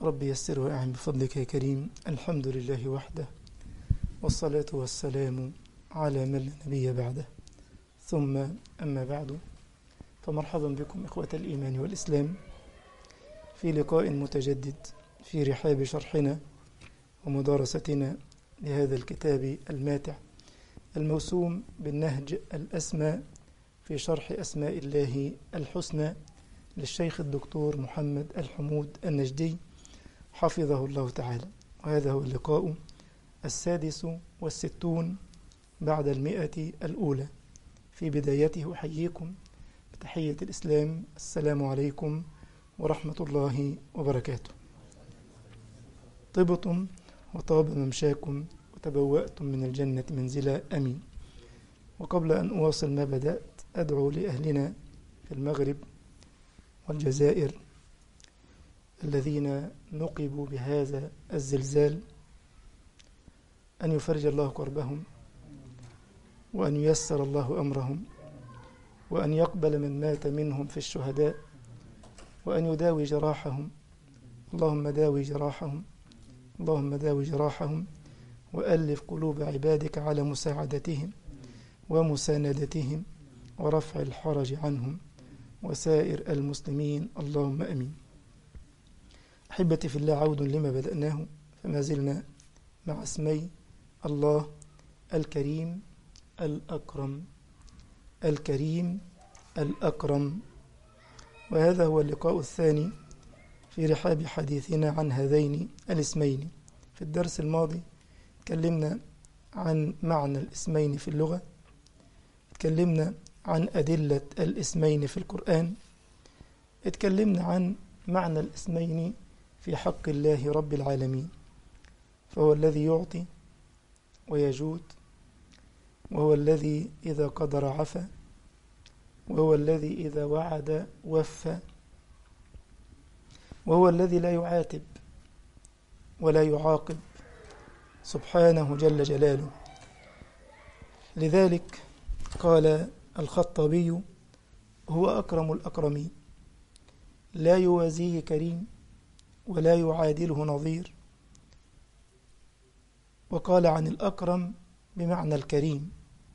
رب يسر وأعن بفضلك يا كريم الحمد لله وحده والصلاة والسلام على من لا نبي بعده ثم أما بعد فمرحبا بكم إخوة الإيمان والإسلام في لقاء متجدد في رحاب شرحنا ومدارستنا لهذا الكتاب الماتع الموسوم بالنهج الأسمى في شرح أسماء الله الحسنى للشيخ الدكتور محمد الحمود النجدي حفظه الله تعالى وهذا هو اللقاء السادس والستون بعد المئة الأولى في بدايته أحييكم بتحية الإسلام السلام عليكم ورحمة الله وبركاته طبتم وطاب ممشاكم وتبوأتم من الجنة منزلا أمين وقبل أن أواصل ما بدأت أدعو لأهلنا في المغرب والجزائر الذين نقبوا بهذا الزلزال أن يفرج الله كربهم وأن ييسر الله أمرهم وأن يقبل من مات منهم في الشهداء وأن يداوي جراحهم اللهم داوي جراحهم اللهم داوي جراحهم وألف قلوب عبادك على مساعدتهم ومساندتهم ورفع الحرج عنهم وسائر المسلمين اللهم امين. احبتي في الله عود لما بداناه فما زلنا مع اسمي الله الكريم الاكرم الكريم الاكرم وهذا هو اللقاء الثاني في رحاب حديثنا عن هذين الاسمين في الدرس الماضي تكلمنا عن معنى الاسمين في اللغه تكلمنا عن أدلة الاسمين في القرآن اتكلمنا عن معنى الاسمين في حق الله رب العالمين فهو الذي يعطي ويجود وهو الذي إذا قدر عفا وهو الذي إذا وعد وفى وهو الذي لا يعاتب ولا يعاقب سبحانه جل جلاله لذلك قال الخطابي هو أكرم الأكرمين لا يوازيه كريم ولا يعادله نظير وقال عن الأكرم بمعنى الكريم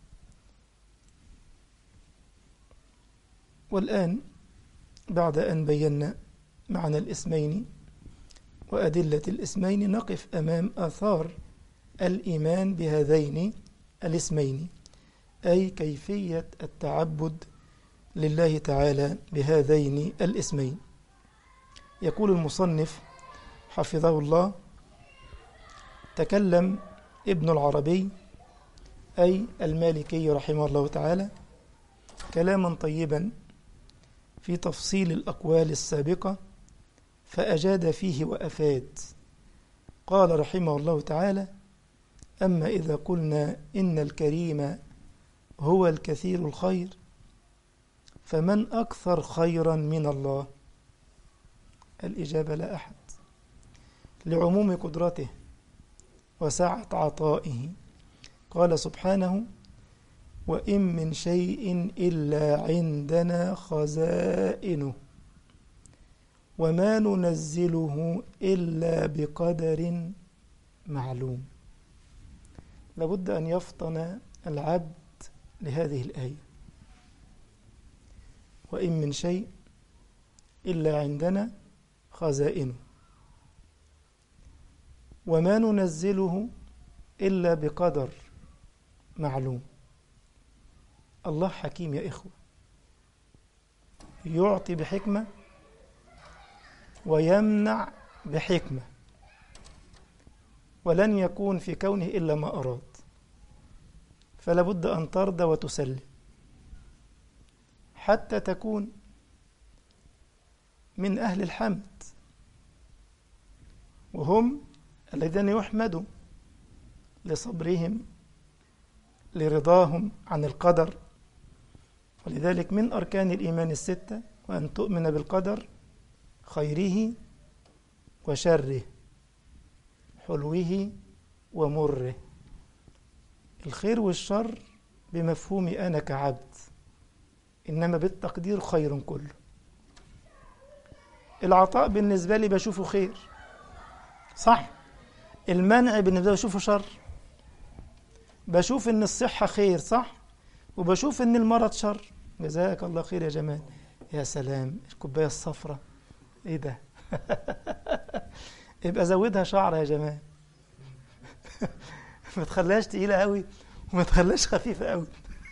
والآن بعد أن بينا معنى الاسمين وأدلة الاسمين نقف أمام آثار الإيمان بهذين الاسمين أي كيفية التعبد لله تعالى بهذين الاسمين يقول المصنف حفظه الله تكلم ابن العربي أي المالكي رحمه الله تعالى كلاما طيبا في تفصيل الأقوال السابقة فأجاد فيه وأفاد قال رحمه الله تعالى أما إذا قلنا إن الكريم هو الكثير الخير فمن أكثر خيرا من الله الإجابة لا أحد لعموم قدرته وسعة عطائه قال سبحانه وإن من شيء إلا عندنا خزائنه وما ننزله إلا بقدر معلوم لابد أن يفطن العبد لهذه الآية وإن من شيء إلا عندنا خزائنه وما ننزله إلا بقدر معلوم الله حكيم يا إخوة يعطي بحكمة ويمنع بحكمة ولن يكون في كونه إلا ما أراد فلا بد أن ترضى وتسلم حتى تكون من أهل الحمد وهم الذين يحمدوا لصبرهم لرضاهم عن القدر ولذلك من أركان الإيمان الستة وأن تؤمن بالقدر خيره وشره حلوه ومره الخير والشر بمفهومي أنا كعبد إنما بالتقدير خير كله العطاء بالنسبة لي بشوفه خير صح المنع بالنسبة لي بشوفه شر بشوف ان الصحة خير صح وبشوف ان المرض شر جزاك الله خير يا جمال يا سلام الكوباية الصفراء ايه ده يبقى زودها شعر يا جمال ما تخليهاش تقيلة قوي وما تخليهاش خفيفة قوي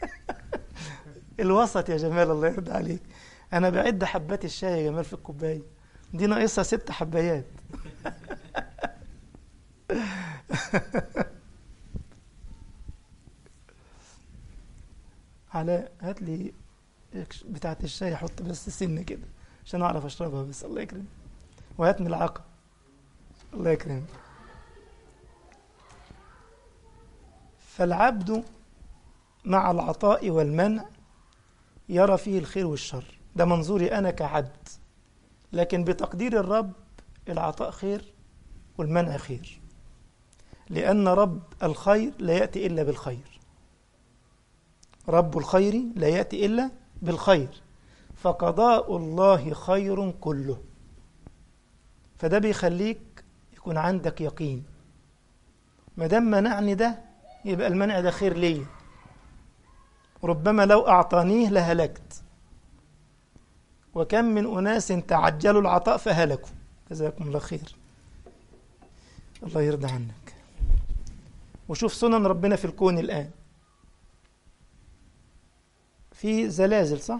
الوسط يا جمال الله يرضى عليك انا بعد حبات الشاي يا جمال في الكوبايه دي ناقصها ست حبايات علاء هات لي بتاعة الشاي حط بس سن كده عشان اعرف اشربها بس الله يكرم وهات ملعقة الله يكرم فالعبد مع العطاء والمنع يرى فيه الخير والشر ده منظوري أنا كعبد لكن بتقدير الرب العطاء خير والمنع خير لأن رب الخير لا يأتي إلا بالخير رب الخير لا يأتي إلا بالخير فقضاء الله خير كله فده بيخليك يكون عندك يقين ما دام منعني ده يبقى المنع ده خير ليا ربما لو أعطانيه لهلكت وكم من أناس تعجلوا العطاء فهلكوا جزاكم الله خير الله يرضى عنك وشوف سنن ربنا في الكون الآن في زلازل صح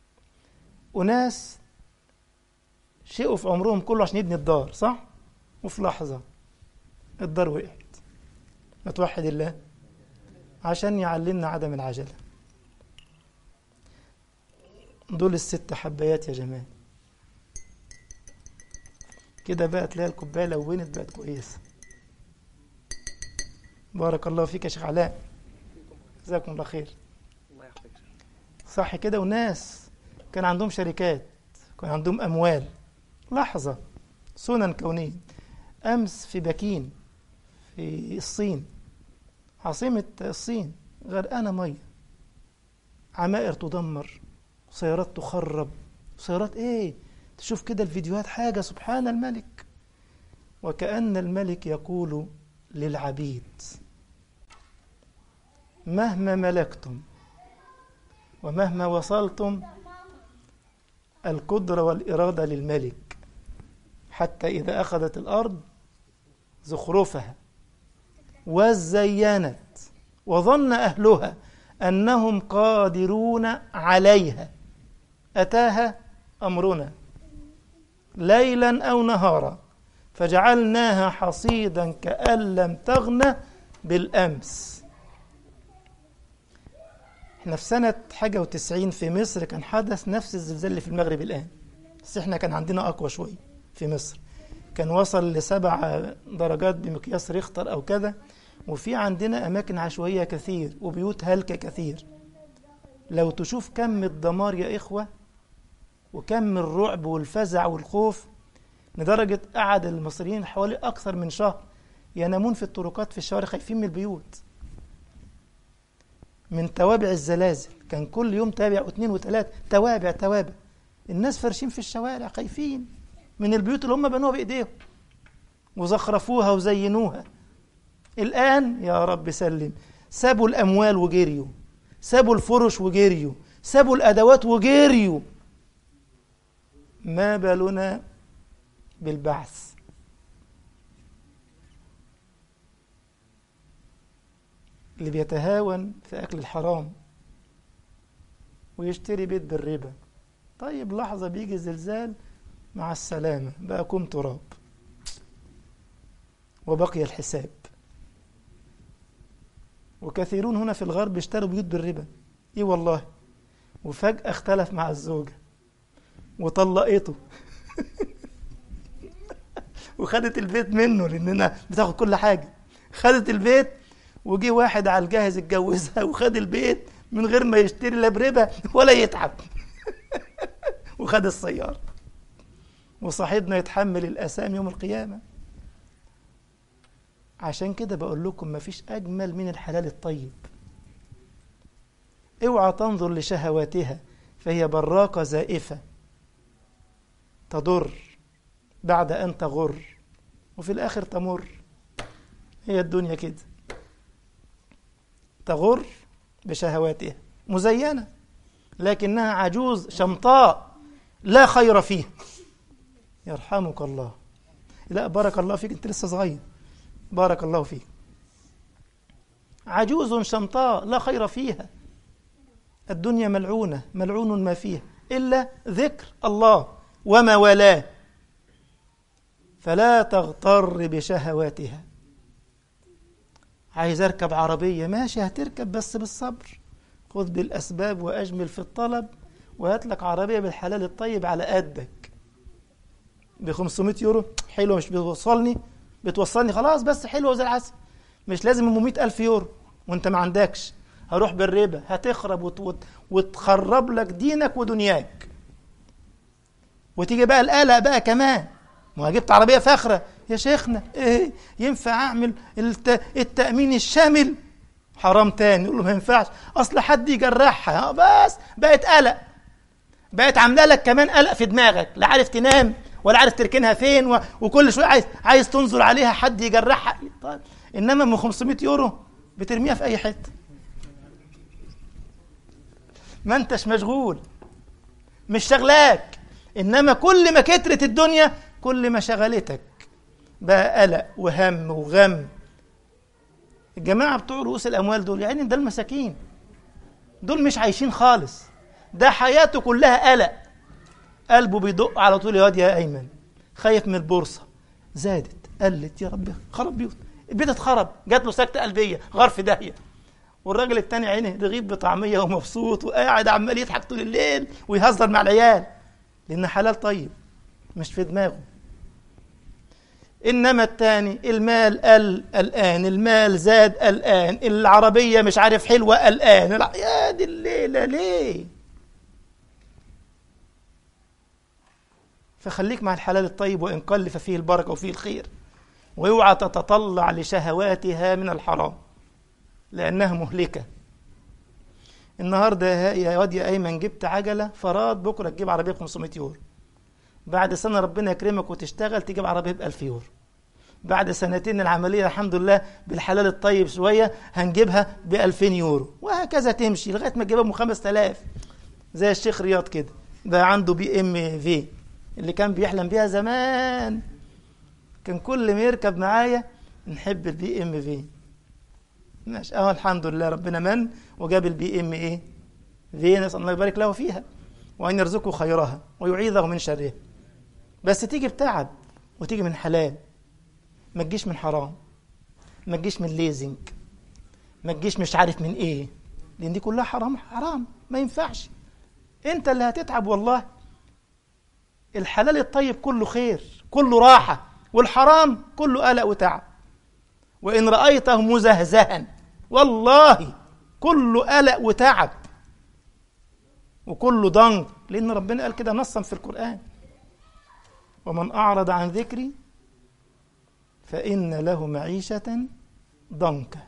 أناس شقوا في عمرهم كله عشان يبني الدار صح وفي لحظة الدار وقعت ما توحد الله عشان يعلمنا عدم العجلة دول الست حبايات يا جماعة كده بقى تلاقي الكوباية لونت بقت كويسة بارك الله فيك يا شيخ علاء جزاكم الله خير الله يحفظك صح كده وناس كان عندهم شركات كان عندهم أموال لحظة سنن كونية أمس في بكين في الصين عاصمة الصين غرقانة مية عمائر تدمر سيارات تخرب سيارات ايه تشوف كده الفيديوهات حاجة سبحان الملك وكأن الملك يقول للعبيد مهما ملكتم ومهما وصلتم القدرة والإرادة للملك حتى إذا أخذت الأرض زخرفها وزينت وظن أهلها أنهم قادرون عليها أتاها أمرنا ليلا أو نهارا فجعلناها حصيدا كأن لم تغن بالأمس احنا في سنة حاجة وتسعين في مصر كان حدث نفس الزلزال اللي في المغرب الآن بس احنا كان عندنا أقوى شوية في مصر كان وصل لسبع درجات بمقياس ريختر أو كذا وفي عندنا أماكن عشوائية كثير وبيوت هلكة كثير لو تشوف كم الدمار يا إخوة وكم الرعب والفزع والخوف لدرجة قعد المصريين حوالي أكثر من شهر ينامون في الطرقات في الشوارع خايفين من البيوت من توابع الزلازل كان كل يوم تابع واثنين وثلاثة توابع توابع الناس فرشين في الشوارع خايفين من البيوت اللي هم بنوها بإيديهم وزخرفوها وزينوها الآن يا رب سلم سابوا الأموال وجريوا سابوا الفرش وجريوا سابوا الأدوات وجريوا ما بالنا بالبعث اللي بيتهاون في أكل الحرام ويشتري بيت بالربا طيب لحظة بيجي زلزال مع السلامة بقى كم تراب وبقي الحساب وكثيرون هنا في الغرب اشتروا بيوت بالربا ايه والله وفجأة اختلف مع الزوجة وطلقته وخدت البيت منه لاننا بتاخد كل حاجة خدت البيت وجي واحد على الجاهز اتجوزها وخد البيت من غير ما يشتري لا بربا ولا يتعب وخد السيارة وصاحبنا يتحمل الأسام يوم القيامة عشان كده بقول لكم مفيش أجمل من الحلال الطيب اوعى تنظر لشهواتها فهي براقة زائفة تضر بعد أن تغر وفي الآخر تمر هي الدنيا كده تغر بشهواتها مزينة لكنها عجوز شمطاء لا خير فيها يرحمك الله لا بارك الله فيك انت لسه صغير بارك الله فيك عجوز شمطاء لا خير فيها الدنيا ملعونة ملعون ما فيها إلا ذكر الله وما والاه فلا تغتر بشهواتها عايز اركب عربية ماشي هتركب بس بالصبر خذ بالأسباب وأجمل في الطلب وهات لك عربية بالحلال الطيب على قدك ب 500 يورو حلوة مش بتوصلني بتوصلني خلاص بس حلوة زي العسل مش لازم ام 100 ألف يورو وانت ما عندكش هروح بالربا هتخرب وت... وت... وتخرب لك دينك ودنياك وتيجي بقى القلق بقى كمان ما جبت عربية فاخرة يا شيخنا ايه ينفع اعمل الت... التأمين الشامل حرام تاني يقول له ما ينفعش اصل حد يجرحها بس بقت قلق بقت عامله لك كمان قلق في دماغك لا عارف تنام ولا عارف تركنها فين و... وكل شويه عايز عايز تنظر عليها حد يجرحها طيب انما من 500 يورو بترميها في اي حته ما انتش مشغول مش شغلاك انما كل ما كترت الدنيا كل ما شغلتك بقى قلق وهم وغم الجماعه بتوع رؤوس الاموال دول يعني ده المساكين دول مش عايشين خالص ده حياته كلها قلق قلبه بيدق على طول يا واد يا ايمن خايف من البورصه زادت قلت يا رب خرب بيوت البيت اتخرب جات له سكته قلبيه غار في داهيه والراجل التاني عينه رغيف بطعميه ومبسوط وقاعد عمال يضحك طول الليل ويهزر مع العيال لان حلال طيب مش في دماغه انما التاني المال قل الان المال زاد الان العربيه مش عارف حلوه الان يا دي الليله ليه فخليك مع الحلال الطيب وإن قل ففيه البركة وفيه الخير واوعى تتطلع لشهواتها من الحرام لأنها مهلكة النهاردة يا واد يا أيمن جبت عجلة فراد بكرة تجيب عربية ب 500 يورو بعد سنة ربنا يكرمك وتشتغل تجيب عربية ب 1000 يورو بعد سنتين العملية الحمد لله بالحلال الطيب شوية هنجيبها ب 2000 يورو وهكذا تمشي لغاية ما تجيبها ب 5000 زي الشيخ رياض كده بقى عنده بي ام في اللي كان بيحلم بيها زمان كان كل ما يركب معايا نحب البي ام في ماشي اه الحمد لله ربنا من وجاب البي ام ايه في نسال الله يبارك له فيها وان يرزقه خيرها ويعيذه من شرها بس تيجي بتعب وتيجي من حلال ما تجيش من حرام ما تجيش من ليزنج ما تجيش مش عارف من ايه لان دي كلها حرام حرام ما ينفعش انت اللي هتتعب والله الحلال الطيب كله خير كله راحة والحرام كله قلق وتعب وإن رأيته مزهزها والله كله قلق وتعب وكله ضنك لأن ربنا قال كده نصا في القرآن ومن أعرض عن ذكري فإن له معيشة ضنكا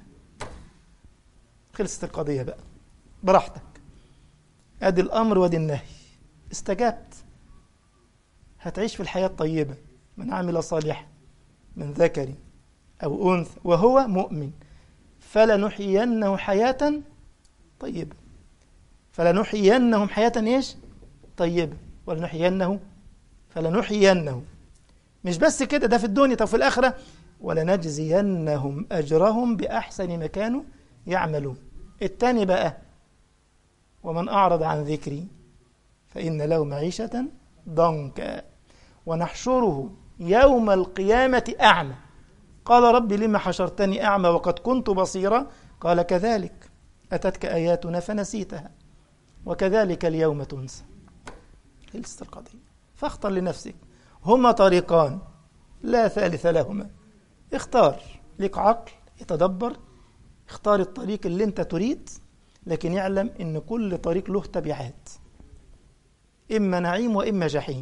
خلصت القضية بقى براحتك أدي الأمر وأدي النهي استجبت هتعيش في الحياة الطيبة من عمل صالحا من ذكر أو أنثى وهو مؤمن فلنحيينه حياة طيبة فلنحيينهم حياة إيش؟ طيبة ولنحيينه فلنحيينه مش بس كده ده في الدنيا طب في الآخرة ولنجزينهم أجرهم بأحسن ما كانوا يعملون التاني بقى ومن أعرض عن ذكري فإن له معيشة ضنكا ونحشره يوم القيامة أعمى قال رب لم حشرتني أعمى وقد كنت بصيرا قال كذلك أتتك آياتنا فنسيتها وكذلك اليوم تنسى خلصت القضية فاختر لنفسك هما طريقان لا ثالث لهما اختار لك عقل يتدبر اختار الطريق اللي انت تريد لكن يعلم ان كل طريق له تبعات اما نعيم واما جحيم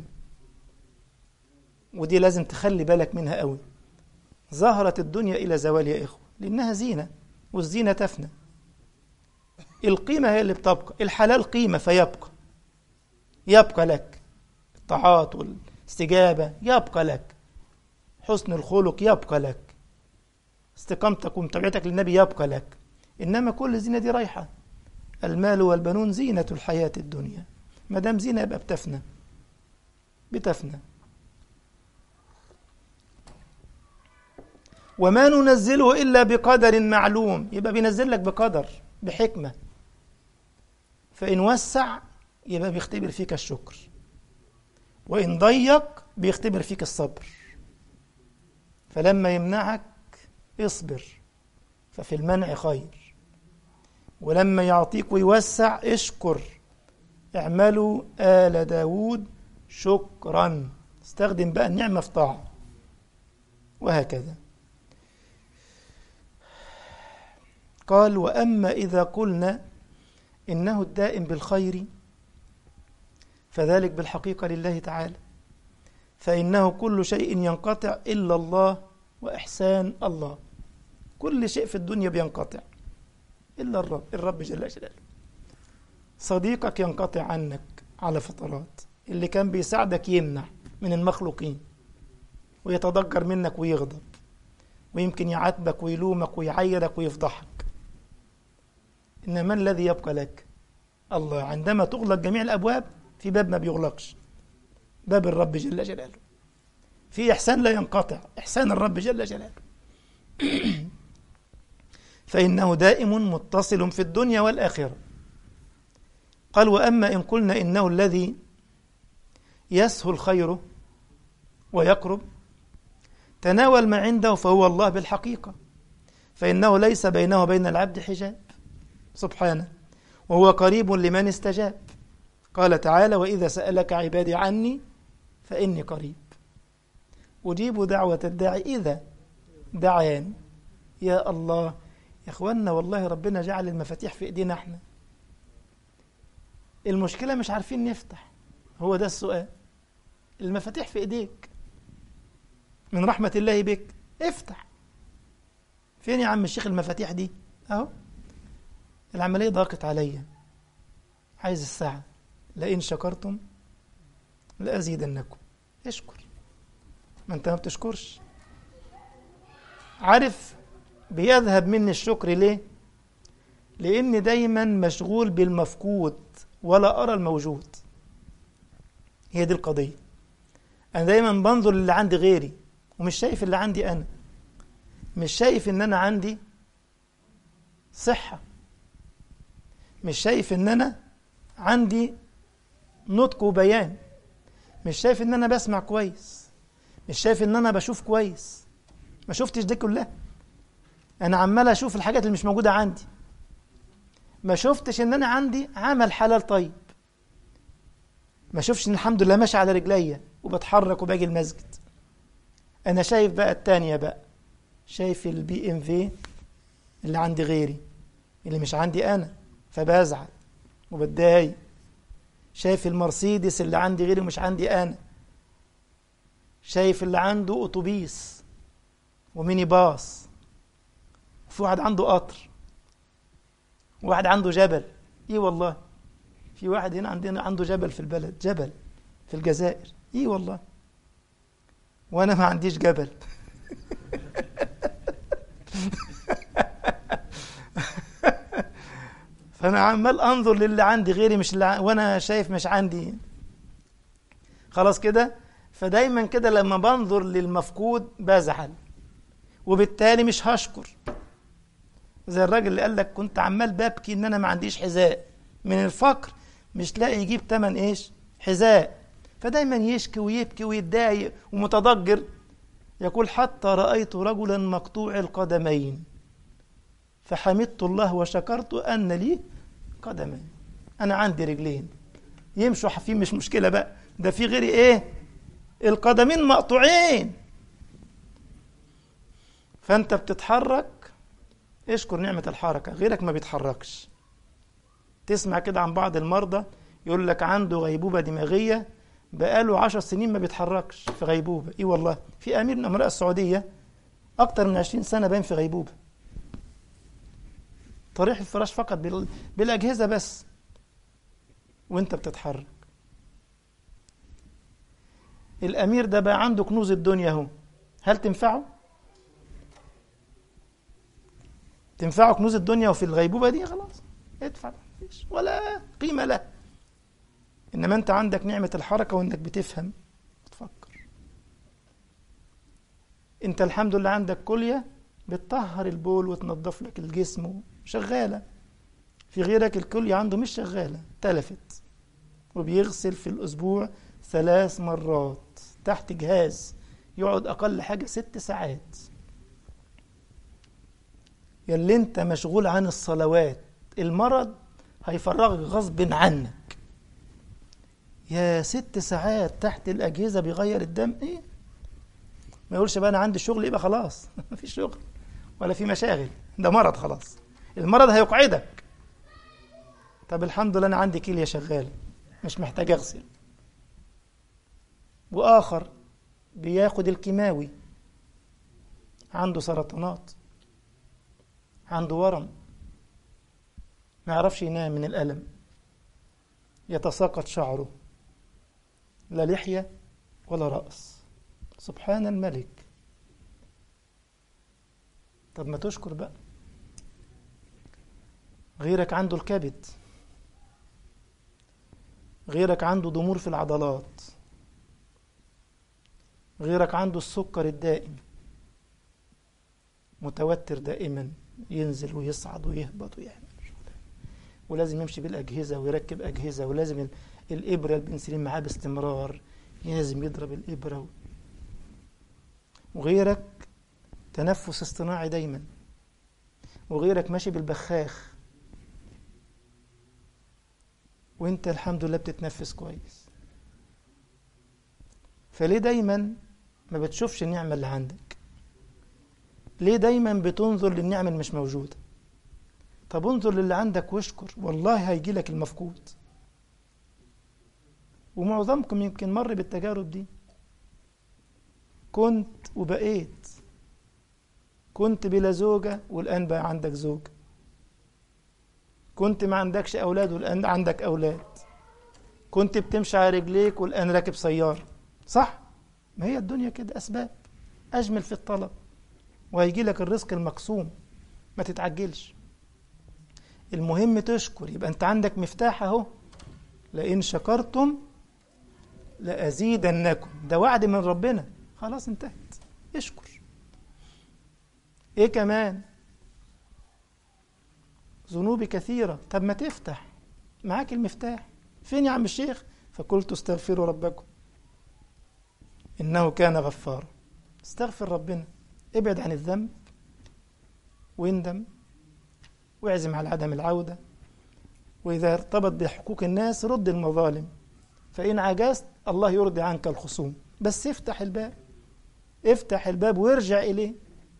ودي لازم تخلي بالك منها قوي ظهرت الدنيا الى زوال يا اخوه لانها زينه والزينه تفنى القيمه هي اللي بتبقى الحلال قيمه فيبقى يبقى لك الطاعات والاستجابه يبقى لك حسن الخلق يبقى لك استقامتك ومتابعتك للنبي يبقى لك إنما كل الزينة دي رايحة المال والبنون زينة الحياة الدنيا ما دام زينة يبقى بتفنى بتفنى وما ننزله إلا بقدر معلوم يبقى بينزل لك بقدر بحكمة فإن وسع يبقى بيختبر فيك الشكر وإن ضيق بيختبر فيك الصبر فلما يمنعك اصبر ففي المنع خير ولما يعطيك ويوسع اشكر اعملوا آل داود شكرا استخدم بقى النعمة في طاعة وهكذا قال وأما إذا قلنا إنه الدائم بالخير فذلك بالحقيقة لله تعالى فإنه كل شيء ينقطع إلا الله وإحسان الله كل شيء في الدنيا بينقطع إلا الرب الرب جل جلاله صديقك ينقطع عنك على فترات اللي كان بيساعدك يمنع من المخلوقين ويتضجر منك ويغضب ويمكن يعاتبك ويلومك ويعيرك ويفضحك إنما من الذي يبقى لك الله عندما تغلق جميع الأبواب في باب ما بيغلقش باب الرب جل جلاله في إحسان لا ينقطع إحسان الرب جل جلاله فإنه دائم متصل في الدنيا والآخرة قال وأما إن قلنا إنه الذي يسهل خيره ويقرب تناول ما عنده فهو الله بالحقيقة فإنه ليس بينه وبين العبد حجاب سبحانه وهو قريب لمن استجاب قال تعالى وإذا سألك عبادي عني فإني قريب أجيب دعوة الداعي إذا دعان يا الله يا إخوانا والله ربنا جعل المفاتيح في إيدينا إحنا المشكلة مش عارفين نفتح هو ده السؤال المفاتيح في إيديك من رحمة الله بك افتح فين يا عم الشيخ المفاتيح دي أهو العملية ضاقت عليا عايز الساعة لئن شكرتم لأزيدنكم اشكر ما انت ما بتشكرش عارف بيذهب مني الشكر ليه لاني دايما مشغول بالمفقود ولا ارى الموجود هي دي القضيه انا دايما بنظر للي عند غيري ومش شايف اللي عندي انا مش شايف ان انا عندي صحه مش شايف ان انا عندي نطق وبيان مش شايف ان انا بسمع كويس مش شايف ان انا بشوف كويس ما شفتش دي كلها انا عمال اشوف الحاجات اللي مش موجوده عندي ما شفتش ان انا عندي عمل حلال طيب ما شفتش ان الحمد لله ماشي على رجليا وبتحرك وباجي المسجد انا شايف بقى التانية بقى شايف البي ام في اللي عندي غيري اللي مش عندي انا فبزعل وبتضايق شايف المرسيدس اللي عندي غيري ومش عندي انا شايف اللي عنده اتوبيس وميني باص وفي واحد عنده قطر وواحد عنده جبل ايه والله في واحد هنا عندنا عنده جبل في البلد جبل في الجزائر ايه والله وانا ما عنديش جبل فانا عمال انظر للي عندي غيري مش اللي ع... وانا شايف مش عندي خلاص كده فدايما كده لما بنظر للمفقود بزعل وبالتالي مش هشكر زي الراجل اللي قال لك كنت عمال ببكي ان انا ما عنديش حذاء من الفقر مش لاقي يجيب تمن ايش حذاء فدايما يشكي ويبكي ويتضايق ومتضجر يقول حتى رأيت رجلا مقطوع القدمين فحمدت الله وشكرت أن لي قدمين أنا عندي رجلين يمشوا حفين مش مشكلة بقى ده في غيري إيه القدمين مقطوعين فأنت بتتحرك اشكر نعمة الحركة غيرك ما بيتحركش تسمع كده عن بعض المرضى يقول لك عنده غيبوبة دماغية بقاله عشر سنين ما بيتحركش في غيبوبة ايه والله في امير من امراء السعودية اكتر من عشرين سنة باين في غيبوبة طريح الفراش فقط بال... بالاجهزة بس وانت بتتحرك الامير ده بقى عنده كنوز الدنيا اهو هل تنفعه تنفعه كنوز الدنيا وفي الغيبوبة دي خلاص ادفع مفيش ولا قيمة له إنما أنت عندك نعمة الحركة وإنك بتفهم تفكر أنت الحمد لله عندك كلية بتطهر البول وتنظف لك الجسم شغالة في غيرك الكلية عنده مش شغالة تلفت وبيغسل في الأسبوع ثلاث مرات تحت جهاز يقعد أقل حاجة ست ساعات يلي انت مشغول عن الصلوات المرض هيفرغك غصب عنك يا ست ساعات تحت الأجهزة بيغير الدم إيه ما يقولش بقى أنا عندي شغل يبقى خلاص مفيش شغل ولا في مشاغل ده مرض خلاص المرض هيقعدك طب الحمد لله أنا عندي كلية شغالة مش محتاج أغسل وآخر بياخد الكيماوي عنده سرطانات عنده ورم ما يعرفش ينام من الألم يتساقط شعره لا لحية ولا رأس سبحان الملك طب ما تشكر بقى غيرك عنده الكبد غيرك عنده ضمور في العضلات غيرك عنده السكر الدائم متوتر دائما ينزل ويصعد ويهبط ويعمل ولازم يمشي بالأجهزة ويركب أجهزة ولازم الإبرة البنسلين معاه باستمرار لازم يضرب الإبرة وغيرك تنفس اصطناعي دايما وغيرك ماشي بالبخاخ وانت الحمد لله بتتنفس كويس فليه دايما ما بتشوفش النعمة اللي عندك ليه دايما بتنظر للنعمة اللي مش موجودة طب انظر للي عندك واشكر والله هيجي لك المفقود ومعظمكم يمكن مر بالتجارب دي كنت وبقيت كنت بلا زوجة والآن بقى عندك زوجة كنت ما عندكش أولاد والآن عندك أولاد كنت بتمشي على رجليك والآن راكب سيارة صح؟ ما هي الدنيا كده أسباب أجمل في الطلب وهيجي لك الرزق المقسوم ما تتعجلش المهم تشكر يبقى أنت عندك مفتاح أهو لئن شكرتم لأزيدنكم ده وعد من ربنا خلاص انتهت اشكر ايه كمان ذنوبي كثيرة طب ما تفتح معاك المفتاح فين يا عم الشيخ فقلت استغفروا ربكم إنه كان غفارا استغفر ربنا ابعد عن الذنب واندم واعزم على عدم العودة وإذا ارتبط بحقوق الناس رد المظالم فإن عجزت الله يرضي عنك الخصوم بس افتح الباب افتح الباب وارجع إليه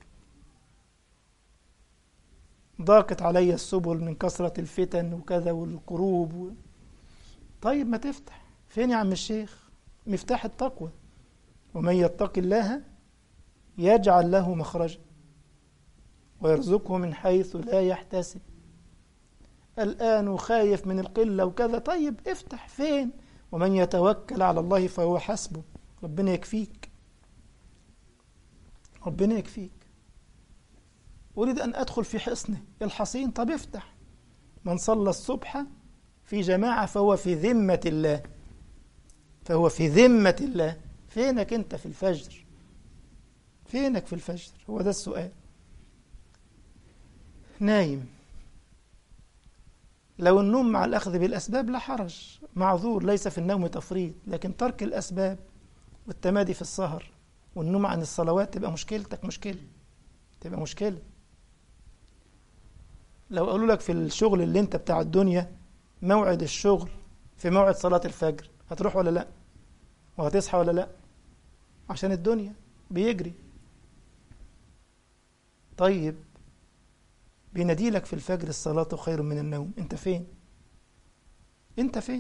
ضاقت علي السبل من كثرة الفتن وكذا والكروب و... طيب ما تفتح فين يا عم الشيخ مفتاح التقوى ومن يتق الله يجعل له مخرجا ويرزقه من حيث لا يحتسب الآن وخايف من القلة وكذا طيب افتح فين ومن يتوكل على الله فهو حسبه ربنا يكفيك ربنا يكفيك أريد أن أدخل في حصنه الحصين طب افتح من صلى الصبح في جماعة فهو في ذمة الله فهو في ذمة الله فينك أنت في الفجر فينك في الفجر هو ده السؤال نايم لو النوم مع الأخذ بالأسباب لا حرج معذور ليس في النوم تفريط لكن ترك الأسباب والتمادي في السهر والنوم عن الصلوات تبقى مشكلتك مشكلة تبقى مشكلة لو قالوا لك في الشغل اللي انت بتاع الدنيا موعد الشغل في موعد صلاة الفجر هتروح ولا لا وهتصحى ولا لا عشان الدنيا بيجري طيب بينادي لك في الفجر الصلاة خير من النوم انت فين انت فين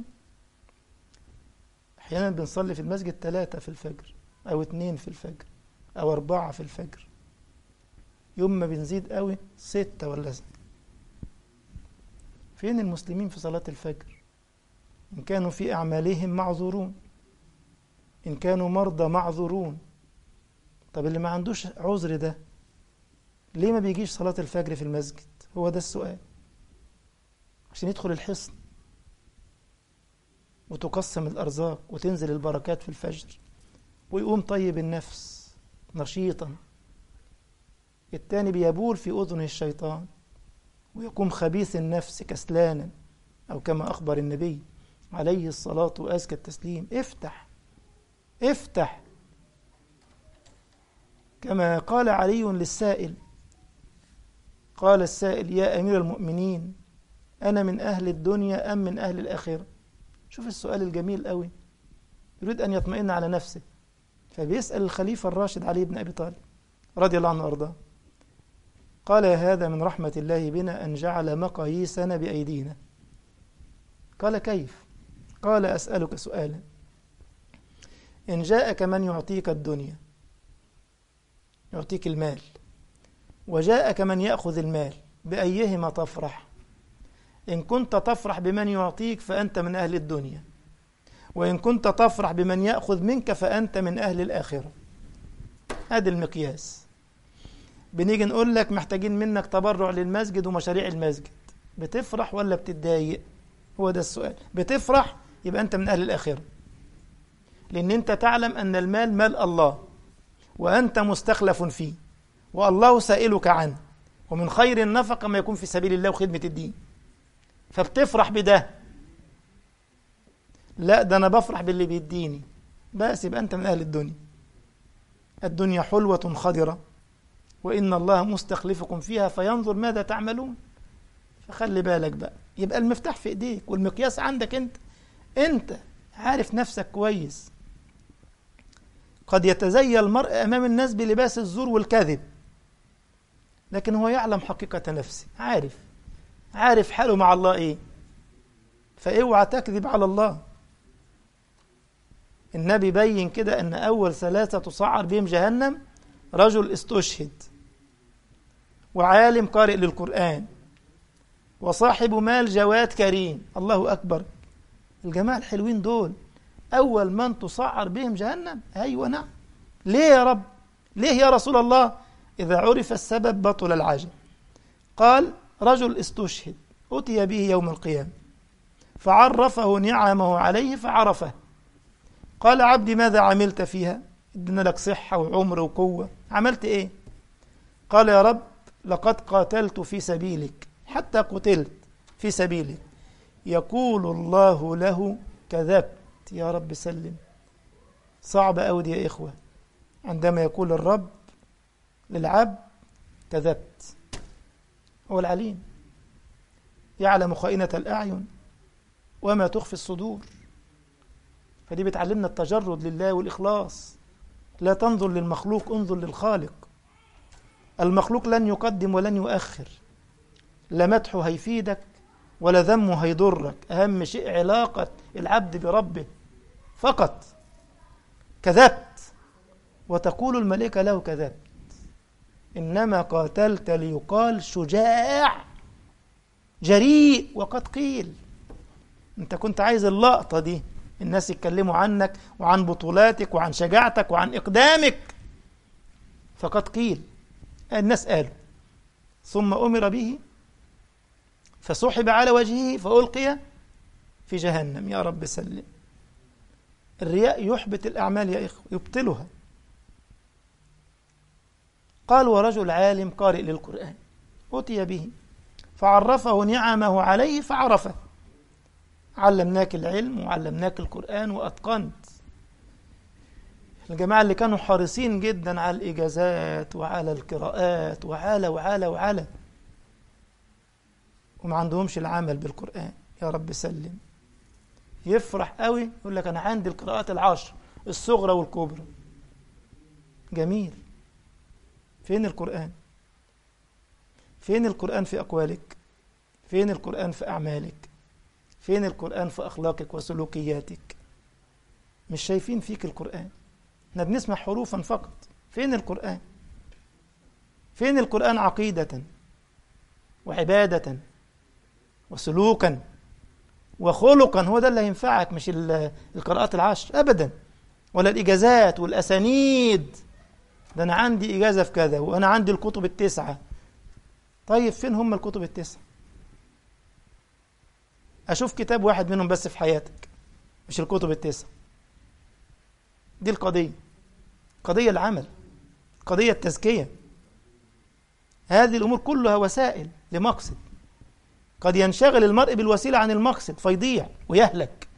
احيانا بنصلي في المسجد ثلاثة في الفجر او اتنين في الفجر او اربعة في الفجر يوم ما بنزيد قوي ستة ولا ستة. فين المسلمين في صلاة الفجر إن كانوا في أعمالهم معذورون إن كانوا مرضى معذورون طب اللي ما عندوش عذر ده ليه ما بيجيش صلاة الفجر في المسجد هو ده السؤال عشان يدخل الحصن وتقسم الأرزاق وتنزل البركات في الفجر ويقوم طيب النفس نشيطا التاني بيبول في أذنه الشيطان ويقوم خبيث النفس كسلانا أو كما أخبر النبي عليه الصلاة وأزكى التسليم افتح افتح كما قال علي للسائل قال السائل يا أمير المؤمنين أنا من أهل الدنيا أم من أهل الآخرة شوف السؤال الجميل قوي يريد أن يطمئن على نفسه فبيسأل الخليفة الراشد علي بن أبي طالب رضي الله عنه وأرضاه قال يا هذا من رحمة الله بنا أن جعل مقاييسنا بأيدينا قال كيف قال أسألك سؤالا إن جاءك من يعطيك الدنيا يعطيك المال وجاءك من يأخذ المال بأيهما تفرح إن كنت تفرح بمن يعطيك فأنت من أهل الدنيا وإن كنت تفرح بمن يأخذ منك فأنت من أهل الآخرة هذا المقياس بنيجي نقول لك محتاجين منك تبرع للمسجد ومشاريع المسجد بتفرح ولا بتتضايق هو ده السؤال بتفرح يبقى أنت من أهل الآخرة لأن أنت تعلم أن المال مال الله وأنت مستخلف فيه والله سائلك عنه ومن خير النفقة ما يكون في سبيل الله وخدمة الدين فبتفرح بده لا ده أنا بفرح باللي بيديني بس يبقى أنت من أهل الدنيا الدنيا حلوة خضرة وإن الله مستخلفكم فيها فينظر ماذا تعملون فخلي بالك بقى يبقى المفتاح في إيديك والمقياس عندك أنت أنت عارف نفسك كويس قد يتزيى المرء أمام الناس بلباس الزور والكذب لكن هو يعلم حقيقة نفسه عارف عارف حاله مع الله إيه فاوعى تكذب على الله النبي بين كده أن أول ثلاثة تصعر بهم جهنم رجل استشهد وعالم قارئ للقرآن وصاحب مال جواد كريم الله أكبر الجماعة الحلوين دول أول من تصعر بهم جهنم أيوة نعم ليه يا رب ليه يا رسول الله إذا عرف السبب بطل العجب قال رجل استشهد أتي به يوم القيامة فعرفه نعمه عليه فعرفه قال عبدي ماذا عملت فيها ادنا لك صحة وعمر وقوة عملت ايه قال يا رب لقد قاتلت في سبيلك حتى قتلت في سبيلك يقول الله له كذبت يا رب سلم صعب أوي دي يا إخوة عندما يقول الرب للعبد كذبت هو العليم يعلم خائنة الأعين وما تخفي الصدور فدي بتعلمنا التجرد لله والإخلاص لا تنظر للمخلوق انظر للخالق المخلوق لن يقدم ولن يؤخر لا مدحه هيفيدك ولا ذمه هيضرك أهم شيء علاقة العبد بربه فقط كذبت وتقول الملائكة له كذبت إنما قاتلت ليقال شجاع جريء وقد قيل أنت كنت عايز اللقطة دي الناس يتكلموا عنك وعن بطولاتك وعن شجاعتك وعن إقدامك فقد قيل الناس قالوا ثم أمر به فسحب على وجهه فألقي في جهنم يا رب سلم الرياء يحبط الأعمال يا إخوة يبطلها قال ورجل عالم قارئ للقرآن أتي به فعرفه نعمه عليه فعرفه علمناك العلم وعلمناك القرآن وأتقنت الجماعة اللي كانوا حريصين جدا على الإجازات وعلى القراءات وعلى وعلى وعلى وما عندهمش العمل بالقرآن يا رب سلم يفرح قوي يقول لك أنا عندي القراءات العشر الصغرى والكبرى جميل فين القرآن فين القرآن في أقوالك فين القرآن في أعمالك فين القرآن في أخلاقك وسلوكياتك مش شايفين فيك القرآن احنا بنسمع حروفا فقط فين القرآن فين القرآن عقيدة وعبادة وسلوكا وخلقا هو ده اللي هينفعك مش القراءات العشر أبدا ولا الإجازات والأسانيد ده أنا عندي إجازة في كذا وأنا عندي الكتب التسعة طيب فين هم الكتب التسعة أشوف كتاب واحد منهم بس في حياتك مش الكتب التسعة دي القضية قضية العمل قضية التزكية هذه الأمور كلها وسائل لمقصد قد ينشغل المرء بالوسيلة عن المقصد فيضيع ويهلك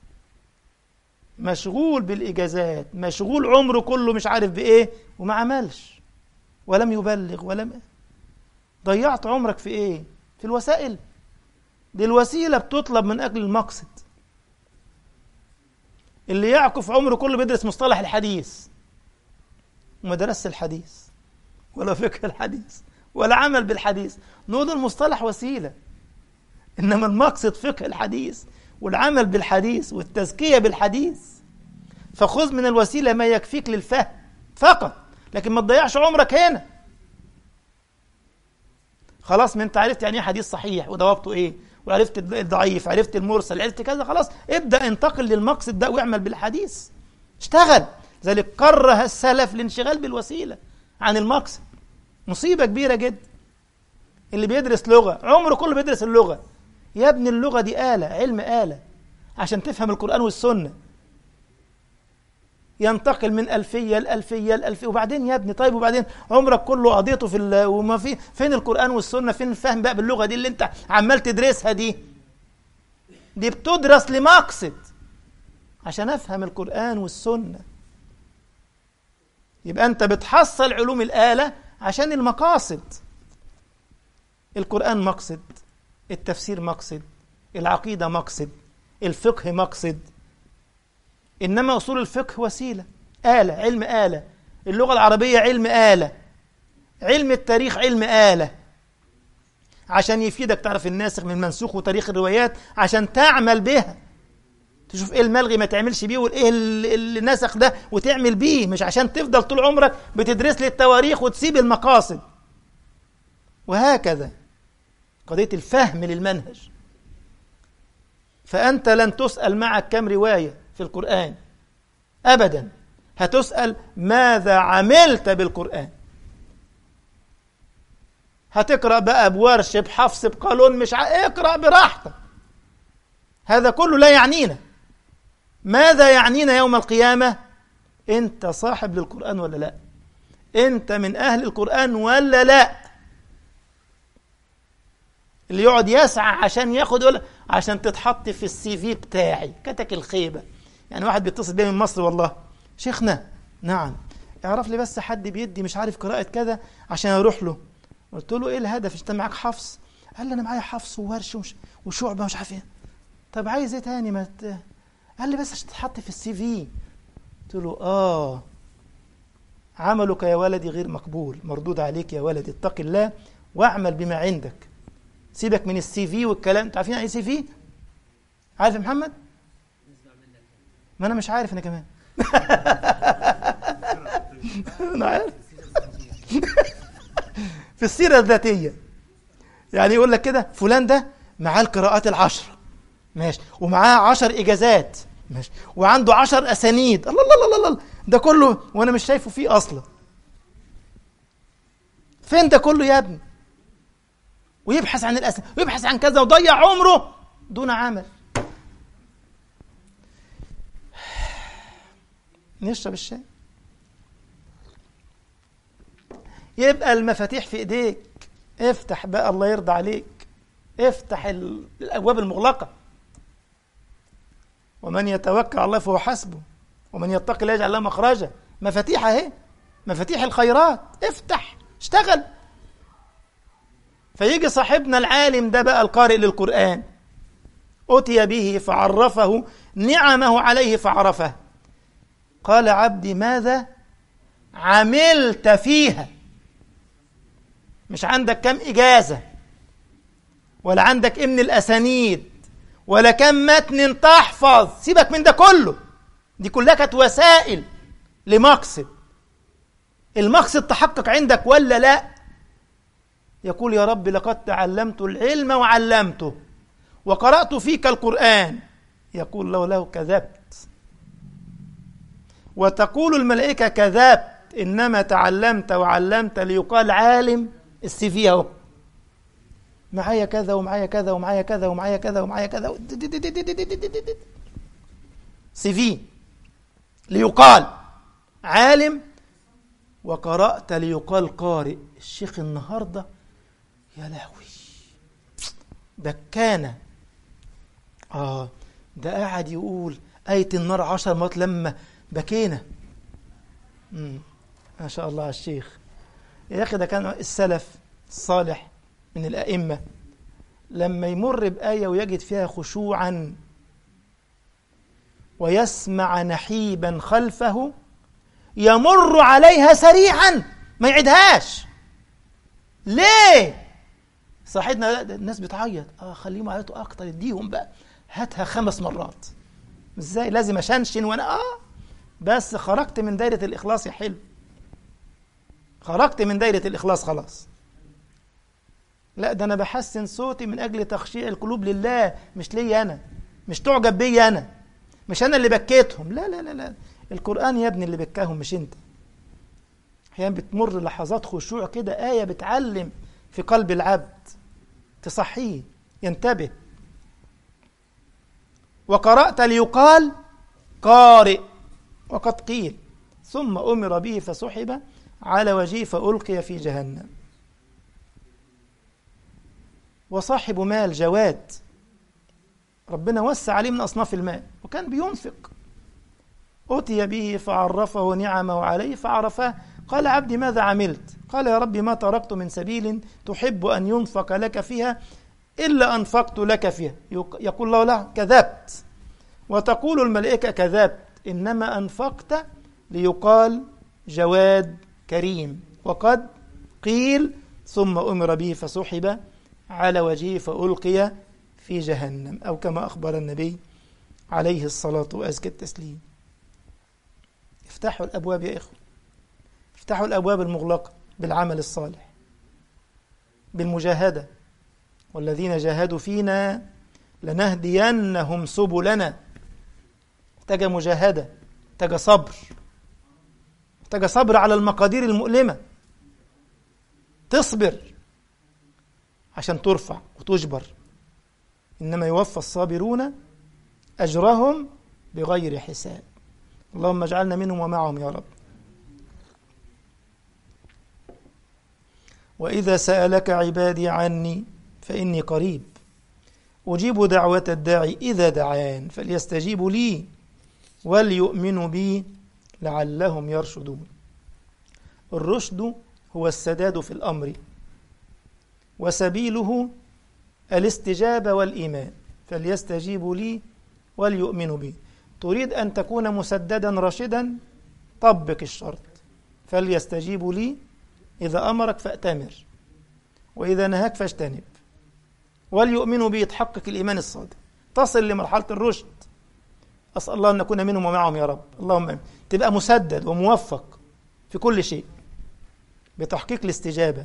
مشغول بالإجازات مشغول عمره كله مش عارف بإيه وما عملش ولم يبلغ ولم ضيعت عمرك في إيه في الوسائل دي الوسيلة بتطلب من أجل المقصد اللي يعكف عمره كله بيدرس مصطلح الحديث وما درس الحديث ولا فقه الحديث ولا عمل بالحديث نقول المصطلح وسيلة إنما المقصد فقه الحديث والعمل بالحديث والتزكية بالحديث فخذ من الوسيلة ما يكفيك للفهم فقط لكن ما تضيعش عمرك هنا خلاص ما انت عرفت يعني ايه حديث صحيح وضوابطه ايه وعرفت الضعيف عرفت المرسل عرفت كذا خلاص ابدا انتقل للمقصد ده واعمل بالحديث اشتغل ذلك كره السلف الانشغال بالوسيله عن المقصد مصيبه كبيره جدا اللي بيدرس لغه عمره كله بيدرس اللغه يا ابني اللغه دي آلة علم آلة عشان تفهم القرآن والسنة ينتقل من ألفية لألفية لألفية وبعدين يا ابني طيب وبعدين عمرك كله قضيته في ال- وما في فين القرآن والسنة فين الفهم بقى باللغة دي اللي انت عمال تدرسها دي دي بتدرس لمقصد عشان افهم القرآن والسنة يبقى انت بتحصل علوم الآلة عشان المقاصد القرآن مقصد التفسير مقصد العقيدة مقصد الفقه مقصد إنما أصول الفقه وسيلة آلة علم آلة اللغة العربية علم آلة علم التاريخ علم آلة عشان يفيدك تعرف الناسخ من المنسوخ وتاريخ الروايات عشان تعمل بها تشوف ايه الملغي ما تعملش بيه وايه اللي اللي نسخ ده وتعمل بيه مش عشان تفضل طول عمرك بتدرس لي التواريخ وتسيب المقاصد وهكذا قضية الفهم للمنهج فأنت لن تسأل معك كم رواية في القرآن أبدا هتسأل ماذا عملت بالقرآن هتقرأ بقى بورش بحفص بقانون مش ع... اقرأ براحتك هذا كله لا يعنينا ماذا يعنينا يوم القيامة انت صاحب للقرآن ولا لا انت من أهل القرآن ولا لا اللي يقعد يسعى عشان ياخد ولا عشان تتحط في السي في بتاعي كتك الخيبة يعني واحد بيتصل بيا من مصر والله شيخنا نعم اعرف لي بس حد بيدي مش عارف قراءة كذا عشان اروح له قلت له ايه الهدف انت معاك حفص قال لي انا معايا حفص وورش ومش وشعبة مش عارف ايه طب عايز ايه تاني ما ت... قال لي بس عشان تتحط في السي في قلت له اه عملك يا ولدي غير مقبول مردود عليك يا ولدي اتق الله واعمل بما عندك سيبك من السي في والكلام انتوا عارفين يعني ايه سي في عارف يا محمد ما انا مش عارف انا كمان انا عارف في السيره الذاتيه يعني يقول لك كده فلان ده معاه القراءات العشر ماشي ومعاه عشر اجازات ماشي وعنده عشر اسانيد الله الله الله الله ده كله وانا مش شايفه فيه اصلا فين ده كله يا ابني ويبحث عن الأسد ويبحث عن كذا وضيع عمره دون عمل نشرب الشاي يبقى المفاتيح في ايديك افتح بقى الله يرضى عليك افتح ال- الابواب المغلقه ومن يتوكل على الله فهو حسبه ومن يتق الله يجعل له مخرجا مفاتيح اهي مفاتيح الخيرات افتح اشتغل فيجي صاحبنا العالم ده بقى القارئ للقرآن أتي به فعرفه نعمه عليه فعرفه قال عبدي ماذا عملت فيها مش عندك كم إجازة ولا عندك إمن الأسانيد ولا كم متن تحفظ سيبك من ده كله دي كلها كانت وسائل لمقصد المقصد تحقق عندك ولا لا يقول يا رب لقد تعلمت العلم وعلمته وقرأت فيك القرآن يقول له له كذبت وتقول الملائكة كذبت إنما تعلمت وعلمت ليقال عالم السي في أهو معايا كذا ومعايا كذا ومعايا كذا ومعايا كذا ومعايا كذا سي في ليقال عالم وقرأت ليقال قارئ الشيخ النهاردة يا لهوي بكانة آه ده قاعد يقول آية النار عشر مرات لما بكينا مم. ما شاء الله على الشيخ يا أخي ده كان السلف الصالح من الأئمة لما يمر بآية ويجد فيها خشوعا ويسمع نحيبا خلفه يمر عليها سريعا ما يعيدهاش ليه صاحبنا الناس بتعيط اه خليهم يعيطوا اكتر اديهم بقى هاتها خمس مرات ازاي لازم اشنشن وانا اه بس خرجت من دايره الاخلاص يا حلو خرجت من دايره الاخلاص خلاص لا ده انا بحسن صوتي من اجل تخشيع القلوب لله مش ليا انا مش تعجب بيا انا مش انا اللي بكيتهم لا لا لا لا القران يا ابني اللي بكاهم مش انت احيانا بتمر لحظات خشوع كده ايه بتعلم في قلب العبد تصحيه ينتبه وقرات ليقال قارئ وقد قيل ثم امر به فسحب على وجهه فالقي في جهنم وصاحب مال جواد ربنا وسع عليه من أصناف المال وكان بينفق أتي به فعرفه نعمه عليه فعرفه قال عبدي ماذا عملت قال يا ربي ما تركت من سبيل تحب أن ينفق لك فيها إلا أنفقت لك فيها يقول الله لا كذبت وتقول الملائكة كذبت إنما أنفقت ليقال جواد كريم وقد قيل ثم أمر به فسحب على وجهه فألقي في جهنم أو كما أخبر النبي عليه الصلاة وأزكى التسليم افتحوا الأبواب يا إخوة افتحوا الأبواب المغلقة بالعمل الصالح بالمجاهدة والذين جاهدوا فينا لنهدينهم سبلنا محتاجة مجاهدة محتاجة صبر محتاجة صبر على المقادير المؤلمة تصبر عشان ترفع وتجبر إنما يوفى الصابرون أجرهم بغير حساب اللهم اجعلنا منهم ومعهم يا رب وإذا سألك عبادي عني فإني قريب أجيب دعوة الداعي إذا دعان فليستجيبوا لي وليؤمنوا بي لعلهم يرشدون الرشد هو السداد في الأمر وسبيله الاستجابة والإيمان فليستجيبوا لي وليؤمنوا بي تريد أن تكون مسددا راشدا طبق الشرط فليستجيبوا لي إذا أمرك فأتمر وإذا نهاك فاجتنب وليؤمنوا بي تحقق الإيمان الصادق تصل لمرحلة الرشد أسأل الله أن نكون منهم ومعهم يا رب اللهم أمين تبقى مسدد وموفق في كل شيء بتحقيق الاستجابة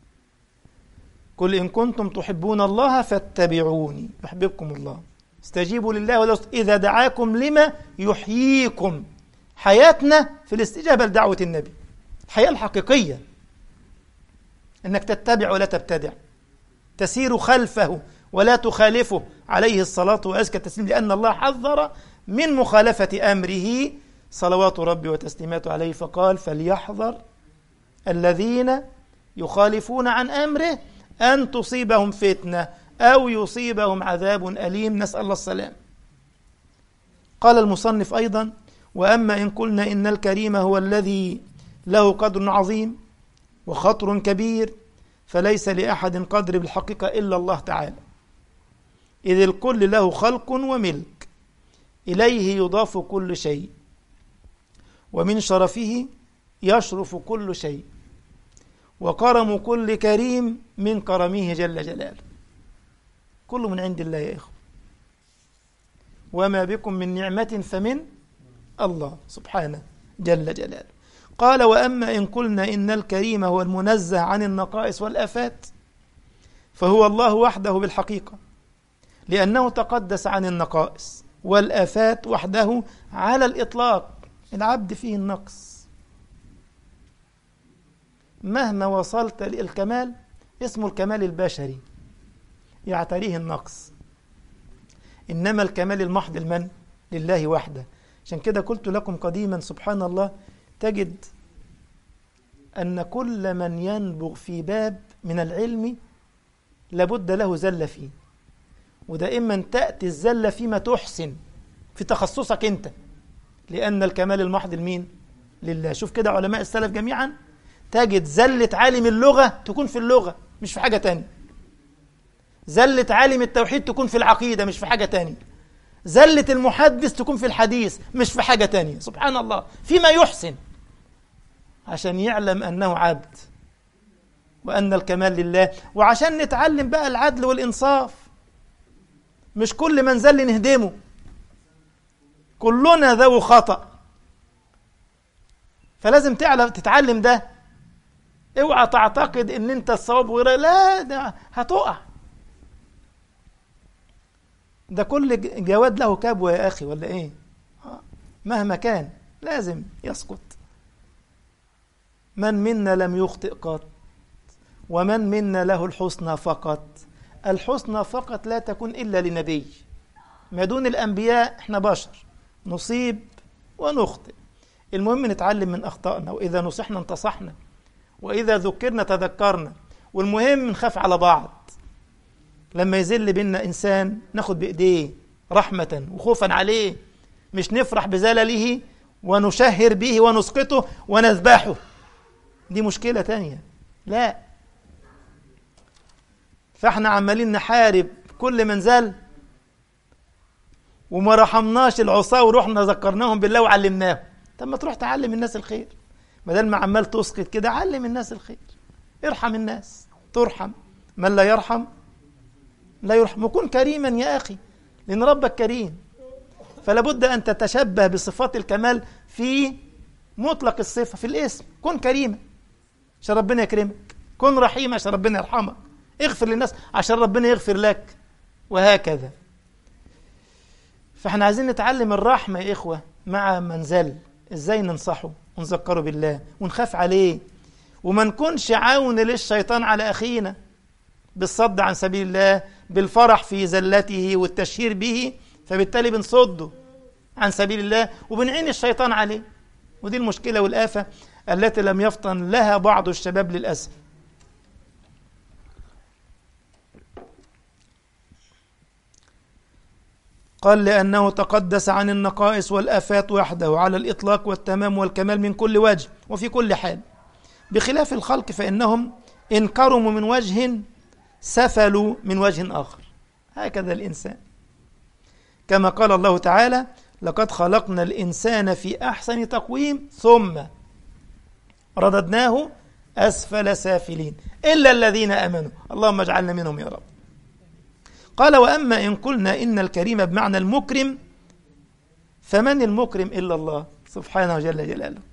قل إن كنتم تحبون الله فاتبعوني يحببكم الله استجيبوا لله ولو إذا دعاكم لما يحييكم حياتنا في الاستجابة لدعوة النبي الحياة الحقيقية أنك تتبع ولا تبتدع تسير خلفه ولا تخالفه عليه الصلاة وأزكى التسليم لأن الله حذر من مخالفة أمره صلوات ربي وتسليماته عليه فقال فليحذر الذين يخالفون عن أمره أن تصيبهم فتنة أو يصيبهم عذاب أليم نسأل الله السلام قال المصنف أيضا وأما إن قلنا إن الكريم هو الذي له قدر عظيم وخطر كبير فليس لأحد قدر بالحقيقة إلا الله تعالى إذ الكل له خلق وملك إليه يضاف كل شيء ومن شرفه يشرف كل شيء وكرم كل كريم من كرمه جل جلاله كله من عند الله يا إخوة وما بكم من نعمة فمن الله سبحانه جل جلاله قال وأما إن قلنا إن الكريم هو المنزه عن النقائص والآفات فهو الله وحده بالحقيقة لأنه تقدس عن النقائص والآفات وحده على الإطلاق العبد فيه النقص مهما وصلت للكمال اسمه الكمال البشري يعتريه النقص إنما الكمال المحض المن لله وحده عشان كده قلت لكم قديما سبحان الله تجد أن كل من ينبغ في باب من العلم لابد له زلة فيه ودائما تأتي الزلة فيما تحسن في تخصصك أنت لأن الكمال المحض لمين؟ لله شوف كده علماء السلف جميعا تجد زلة عالم اللغة تكون في اللغة مش في حاجة تانية زلة عالم التوحيد تكون في العقيدة مش في حاجة تانية زلة المحدث تكون في الحديث مش في حاجة تانية سبحان الله فيما يحسن عشان يعلم أنه عبد وأن الكمال لله وعشان نتعلم بقى العدل والإنصاف مش كل من زل نهدمه كلنا ذو خطأ فلازم تعلم تتعلم ده اوعى تعتقد ان انت الصواب وغيره لا ده هتقع ده كل جواد له كبوة يا اخي ولا ايه مهما كان لازم يسقط من منا لم يخطئ قط ومن منا له الحسنى فقط الحسنى فقط لا تكون إلا لنبي ما دون الأنبياء احنا بشر نصيب ونخطئ المهم نتعلم من أخطائنا وإذا نصحنا انتصحنا وإذا ذكرنا تذكرنا والمهم نخاف على بعض لما يزل بينا إنسان ناخد بإيديه رحمة وخوفا عليه مش نفرح بزلله ونشهر به ونسقطه ونذبحه دي مشكلة تانية لا فاحنا عمالين نحارب كل من زل وما رحمناش العصاة ورحنا ذكرناهم بالله وعلمناهم طب ما تروح تعلم الناس الخير بدل ما عمال تسقط كده علم الناس الخير ارحم الناس ترحم من لا يرحم لا يرحم وكن كريما يا أخي لأن ربك كريم فلا بد أن تتشبه بصفات الكمال في مطلق الصفة في الاسم كن كريما عشان ربنا يكرمك كن رحيما عشان ربنا يرحمك اغفر للناس عشان ربنا يغفر لك وهكذا فاحنا عايزين نتعلم الرحمة يا إخوة مع من زل ازاي ننصحه ونذكره بالله ونخاف عليه وما نكونش عون للشيطان على أخينا بالصد عن سبيل الله بالفرح في زلته والتشهير به فبالتالي بنصده عن سبيل الله وبنعين الشيطان عليه ودي المشكلة والآفة التي لم يفطن لها بعض الشباب للأسف قال لأنه تقدس عن النقائص والآفات وحده على الإطلاق والتمام والكمال من كل وجه وفي كل حال بخلاف الخلق فإنهم إن كرموا من وجه سفلوا من وجه آخر هكذا الإنسان كما قال الله تعالى لقد خلقنا الإنسان في أحسن تقويم ثم رددناه أسفل سافلين إلا الذين آمنوا اللهم اجعلنا منهم يا رب قال وأما إن قلنا إن الكريم بمعنى المكرم فمن المكرم إلا الله سبحانه جل جلاله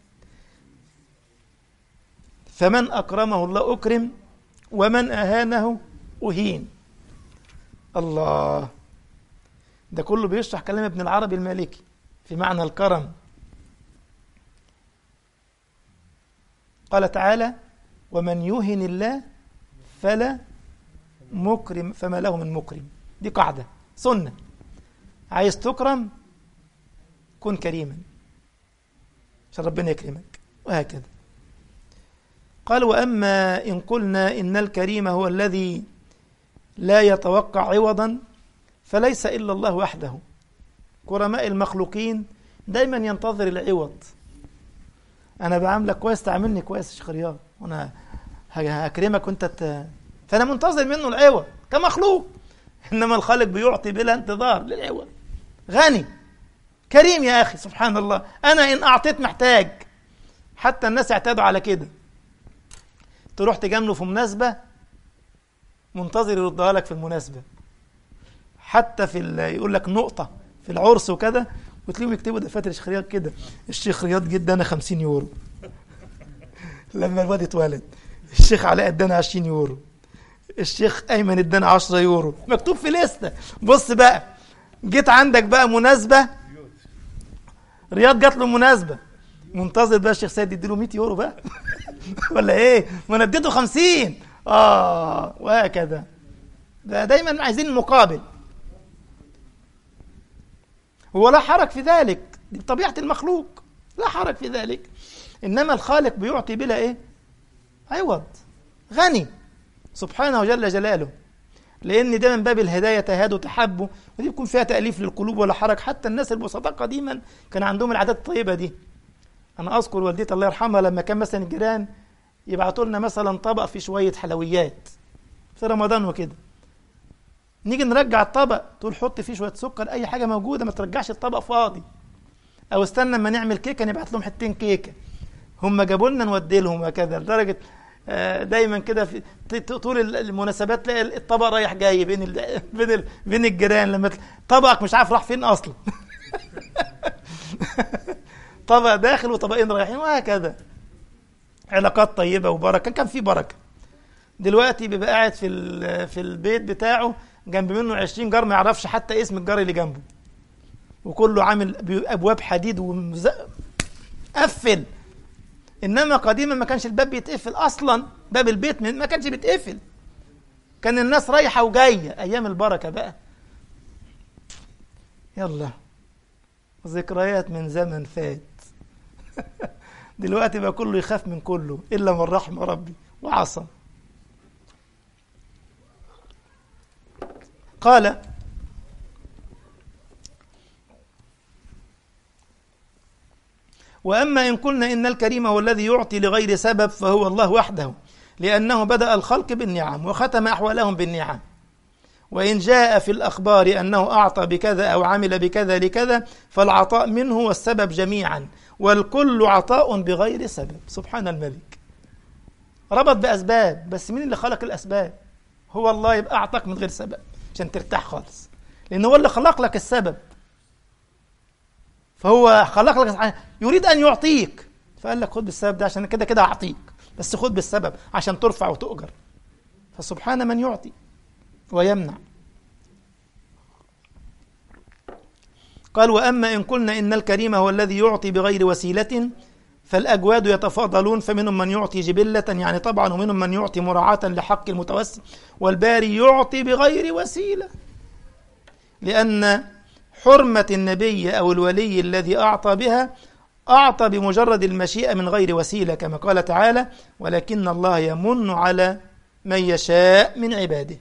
فمن أكرمه الله أكرم ومن أهانه أهين الله ده كله بيشرح كلام ابن العربي المالكي في معنى الكرم قال تعالى ومن يهن الله فلا مكرم فما له من مكرم دي قاعدة سنة عايز تكرم كن كريما عشان ربنا يكرمك وهكذا قال وأما إن قلنا إن الكريم هو الذي لا يتوقع عوضا فليس إلا الله وحده كرماء المخلوقين دايما ينتظر العوض أنا بعاملك كويس تعاملني كويس يا شيخ رياض وأنا هكرمك وأنت ت... فأنا منتظر منه العوض كمخلوق إنما الخالق بيعطي بلا انتظار للعوض غني كريم يا أخي سبحان الله أنا إن أعطيت محتاج حتى الناس اعتادوا على كده تروح تجامله في مناسبة منتظر يردها لك في المناسبة حتى في يقول لك نقطة في العرس وكده وتلاقيهم يكتبوا دفاتر الشيخ رياض كده الشيخ رياض جدا انا 50 يورو لما الواد اتولد الشيخ علاء ادانا 20 يورو الشيخ ايمن ادانا 10 يورو مكتوب في لسته بص بقى جيت عندك بقى مناسبه رياض جات له مناسبه منتظر بقى الشيخ سيد يديله 100 يورو بقى ولا ايه ما انا اديته خمسين اه وهكذا ده دايما عايزين المقابل هو لا حرج في ذلك دي طبيعة المخلوق لا حرج في ذلك إنما الخالق بيعطي بلا إيه عوض غني سبحانه جل جلاله لأن ده من باب الهداية تهادوا تحبوا ودي بيكون فيها تأليف للقلوب ولا حرج حتى الناس البسطاء قديما كان عندهم العادات الطيبة دي أنا أذكر والدتي الله يرحمها لما كان مثلا الجيران يبعتوا لنا مثلا طبق فيه شوية حلويات في رمضان وكده نيجي نرجع الطبق تقول حط فيه شويه سكر اي حاجه موجوده ما ترجعش الطبق فاضي او استنى اما نعمل كيكه نبعت لهم حتتين كيكه هم جابوا لنا نودي لهم وكذا لدرجه دايما كده في طول المناسبات تلاقي الطبق رايح جاي بين ال بين ال بين الجيران لما طبقك مش عارف راح فين اصلا طبق داخل وطبقين رايحين وهكذا علاقات طيبه وبركه كان في بركه دلوقتي بيبقى قاعد في في البيت بتاعه جنب منه 20 جار ما يعرفش حتى اسم الجار اللي جنبه وكله عامل ابواب حديد ومزق قفل انما قديما ما كانش الباب بيتقفل اصلا باب البيت ما كانش بيتقفل كان الناس رايحه وجايه ايام البركه بقى يلا ذكريات من زمن فات دلوقتي بقى كله يخاف من كله الا من رحم ربي وعصى قال وأما إن قلنا إن الكريم هو الذي يعطي لغير سبب فهو الله وحده لأنه بدأ الخلق بالنعم وختم أحوالهم بالنعم وإن جاء في الأخبار أنه أعطى بكذا أو عمل بكذا لكذا فالعطاء منه والسبب جميعا والكل عطاء بغير سبب سبحان الملك ربط بأسباب بس مين اللي خلق الأسباب هو الله يبقى أعطاك من غير سبب عشان ترتاح خالص لأن هو اللي خلق لك السبب فهو خلق لك يريد أن يعطيك فقال لك خد بالسبب ده عشان كده كده أعطيك بس خد بالسبب عشان ترفع وتؤجر فسبحان من يعطي ويمنع قال وأما إن قلنا إن الكريم هو الذي يعطي بغير وسيلة فالأجواد يتفاضلون فمنهم من يعطي جبلة يعني طبعا ومنهم من يعطي مراعاة لحق المتوسل والباري يعطي بغير وسيلة لأن حرمة النبي أو الولي الذي أعطى بها أعطى بمجرد المشيئة من غير وسيلة كما قال تعالى ولكن الله يمن على من يشاء من عباده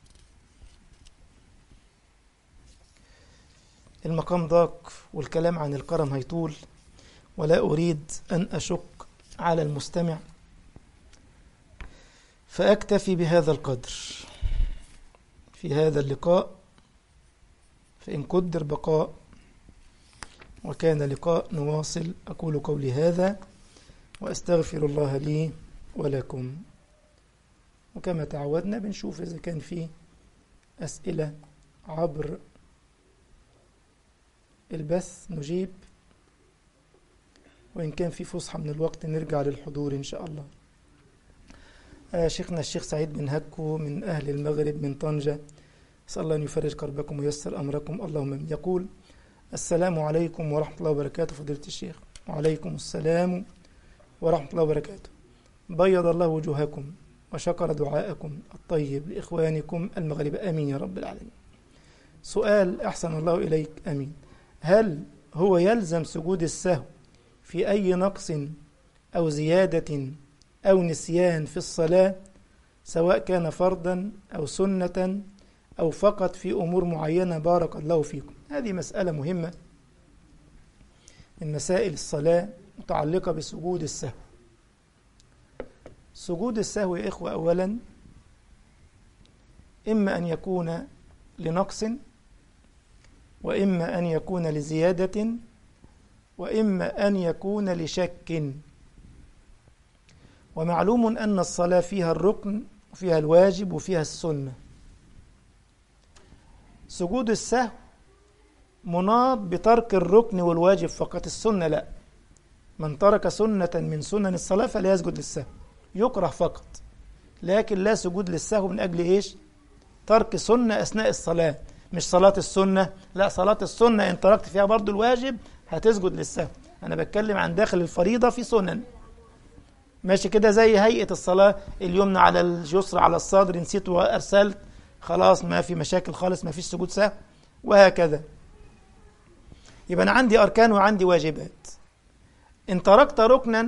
المقام ضاق والكلام عن الكرم هيطول ولا أريد أن أشق على المستمع فأكتفي بهذا القدر في هذا اللقاء فإن قدر بقاء وكان لقاء نواصل أقول قولي هذا وأستغفر الله لي ولكم وكما تعودنا بنشوف إذا كان في أسئلة عبر البث نجيب وإن كان في فسحة من الوقت نرجع للحضور إن شاء الله آه شيخنا الشيخ سعيد بن هكو من أهل المغرب من طنجة أسأل الله أن يفرج كربكم ويسر أمركم اللهم يقول السلام عليكم ورحمة الله وبركاته فضيلة الشيخ وعليكم السلام ورحمة الله وبركاته بيض الله وجوهكم وشكر دعاءكم الطيب لإخوانكم المغرب آمين يا رب العالمين سؤال أحسن الله إليك أمين هل هو يلزم سجود السهو في أي نقص أو زيادة أو نسيان في الصلاة سواء كان فرضا أو سنة أو فقط في أمور معينة بارك الله فيكم هذه مسألة مهمة من مسائل الصلاة متعلقة بسجود السهو سجود السهو يا إخوة أولا إما أن يكون لنقص وإما أن يكون لزيادة وإما أن يكون لشك ومعلوم أن الصلاة فيها الركن وفيها الواجب وفيها السنة سجود السهو مناط بترك الركن والواجب فقط السنة لا من ترك سنة من سنن الصلاة فلا يسجد للسهو يكره فقط لكن لا سجود للسهو من أجل إيش ترك سنة أثناء الصلاة مش صلاة السنة لا صلاة السنة إن تركت فيها برضو الواجب هتسجد للسهو أنا بتكلم عن داخل الفريضة في سنن ماشي كده زي هيئة الصلاة اليمنى على اليسرى على الصدر نسيت وأرسلت خلاص ما في مشاكل خالص ما فيش سجود سهو وهكذا يبقى أنا عندي أركان وعندي واجبات إن تركت ركنا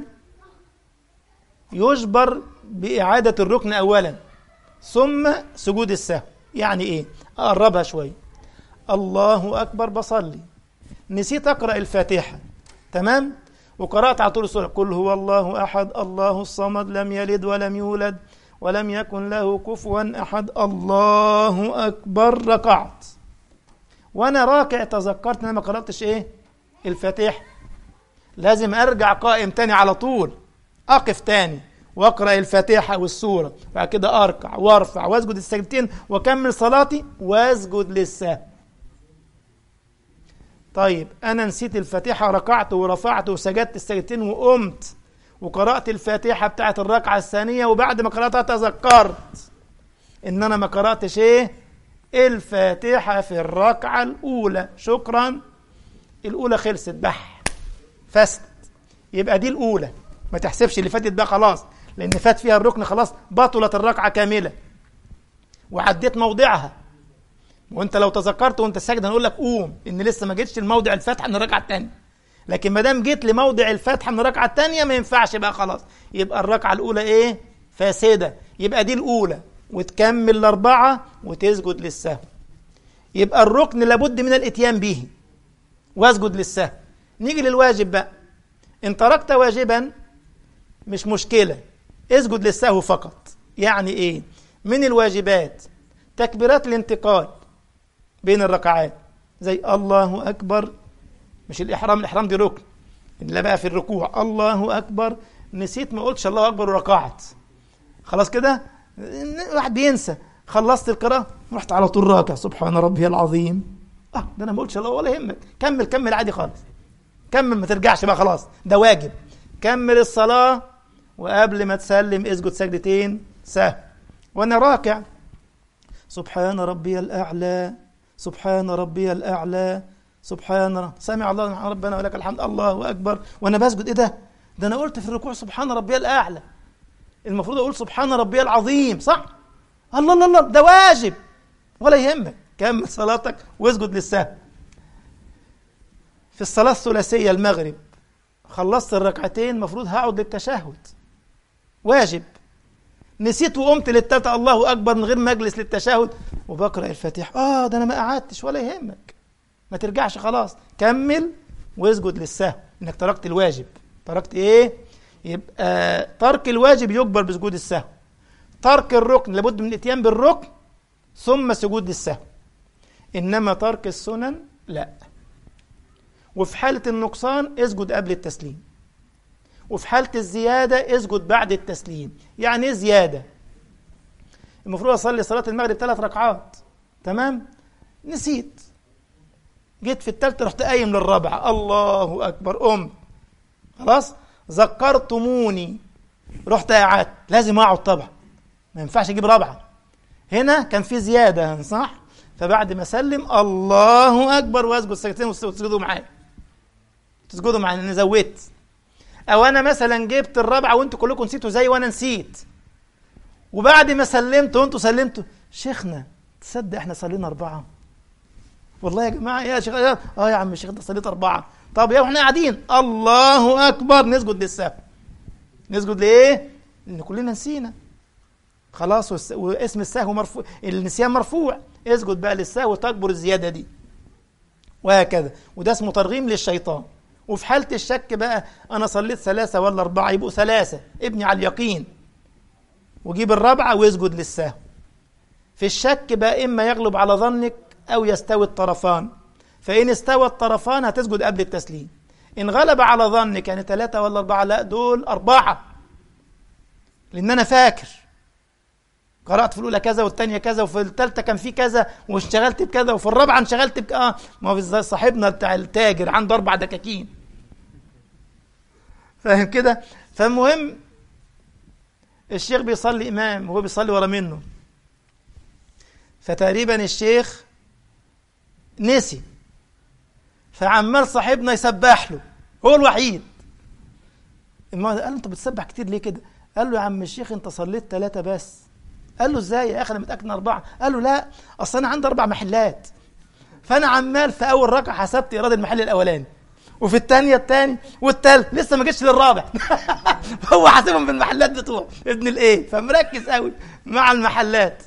يجبر بإعادة الركن أولا ثم سجود السهو يعني إيه أقربها شوية الله أكبر بصلي نسيت أقرأ الفاتحة تمام وقرأت على طول السورة قل هو الله أحد الله الصمد لم يلد ولم يولد ولم يكن له كفوا أحد الله أكبر ركعت وأنا راكع تذكرت أن أنا ما قرأتش إيه الفاتحة لازم أرجع قائم تاني على طول أقف تاني واقرا الفاتحه والسوره بعد كده اركع وارفع واسجد السجدتين واكمل صلاتي واسجد للسهو طيب انا نسيت الفاتحه ركعت ورفعت وسجدت السجدتين وقمت وقرات الفاتحه بتاعت الركعه الثانيه وبعد ما قراتها تذكرت ان انا ما قراتش ايه الفاتحه في الركعه الاولى شكرا الاولى خلصت بح فست يبقى دي الاولى ما تحسبش اللي فاتت بقى خلاص لان فات فيها الركن خلاص بطلت الركعه كامله وعديت موضعها وانت لو تذكرت وانت ساجد هنقول لك قوم ان لسه ما جيتش لموضع الفتحه من الركعه الثانيه لكن ما دام جيت لموضع الفتحه من الركعه الثانيه ما ينفعش بقى خلاص يبقى الركعه الاولى ايه فاسده يبقى دي الاولى وتكمل الاربعه وتسجد للسهو يبقى الركن لابد من الاتيان به واسجد للسهو نيجي للواجب بقى ان تركت واجبا مش مشكله اسجد للسهو فقط يعني ايه من الواجبات تكبيرات الانتقال بين الركعات زي الله اكبر مش الاحرام الاحرام دي ركن لا بقى في الركوع الله اكبر نسيت ما قلتش الله اكبر وركعت خلاص كده واحد بينسى خلصت القراءه رحت على طول راكع سبحان ربي العظيم اه ده انا ما قلتش الله ولا يهمك كمل كمل عادي خالص كمل ما ترجعش بقى خلاص ده واجب كمل الصلاه وقبل ما تسلم اسجد سجدتين سهو وانا راكع سبحان ربي الاعلى سبحان ربي الاعلى سبحان سامع الله ربنا ولك الحمد الله اكبر وانا بسجد ايه ده ده انا قلت في الركوع سبحان ربي الاعلى المفروض اقول سبحان ربي العظيم صح الله الله الله ده واجب ولا يهمك كمل صلاتك واسجد للسهو في الصلاه الثلاثيه المغرب خلصت الركعتين المفروض هقعد للتشهد واجب نسيت وقمت للتالتة الله أكبر من غير ما أجلس للتشهد وبقرأ الفاتحة آه ده أنا ما قعدتش ولا يهمك ما ترجعش خلاص كمل واسجد للسهو إنك تركت الواجب تركت إيه؟ يبقى ترك الواجب يجبر بسجود السهو ترك الركن لابد من الاتيان بالركن ثم سجود للسهو إنما ترك السنن لا وفي حالة النقصان اسجد قبل التسليم وفي حالة الزيادة اسجد بعد التسليم يعني ايه زيادة المفروض أصلي صلاة المغرب ثلاث ركعات تمام نسيت جيت في الثالثة رحت قايم للرابعة الله أكبر قمت خلاص ذكرتموني رحت قعدت لازم أقعد طبعا ما ينفعش أجيب رابعة هنا كان في زيادة صح فبعد ما أسلم الله أكبر وأسجد سجدتين وتسجدوا معايا تسجدوا معايا أنا زودت او انا مثلا جبت الرابعه وانتوا كلكم نسيتوا زي وانا نسيت وبعد ما سلمت وانتوا سلمتوا شيخنا تصدق احنا صلينا اربعه والله يا جماعه يا شيخ اه يا عم الشيخ ده صليت اربعه طب يا احنا قاعدين الله اكبر نسجد للسهو نسجد لايه؟ لان كلنا نسينا خلاص واسم السهو مرفوع النسيان مرفوع اسجد بقى للسهو وتكبر الزياده دي وهكذا وده اسمه ترغيم للشيطان وفي حالة الشك بقى أنا صليت ثلاثة ولا أربعة يبقوا ثلاثة ابني على اليقين وجيب الرابعة ويسجد للسهو في الشك بقى إما يغلب على ظنك أو يستوي الطرفان فإن استوى الطرفان هتسجد قبل التسليم إن غلب على ظنك يعني ثلاثة ولا أربعة لا دول أربعة لأن أنا فاكر قرأت في الأولى كذا والثانية كذا وفي الثالثة كان في كذا واشتغلت بكذا وفي الرابعة انشغلت بك اه ما هو زي صاحبنا بتاع التاجر عنده أربع دكاكين فاهم كده؟ فالمهم الشيخ بيصلي إمام وهو بيصلي ورا منه فتقريبا الشيخ نسي فعمال صاحبنا يسبح له هو الوحيد المرة قال له انت بتسبح كتير ليه كده قال له يا عم الشيخ انت صليت ثلاثة بس قال له ازاي يا اخي انا متاكد ان اربعه قال له لا اصل انا عندي اربع محلات فانا عمال في اول ركعه حسبت ايراد المحل الاولاني وفي الثانيه الثاني والثالث لسه ما جيتش للرابع هو حاسبهم بالمحلات بتوعه ابن الايه فمركز قوي مع المحلات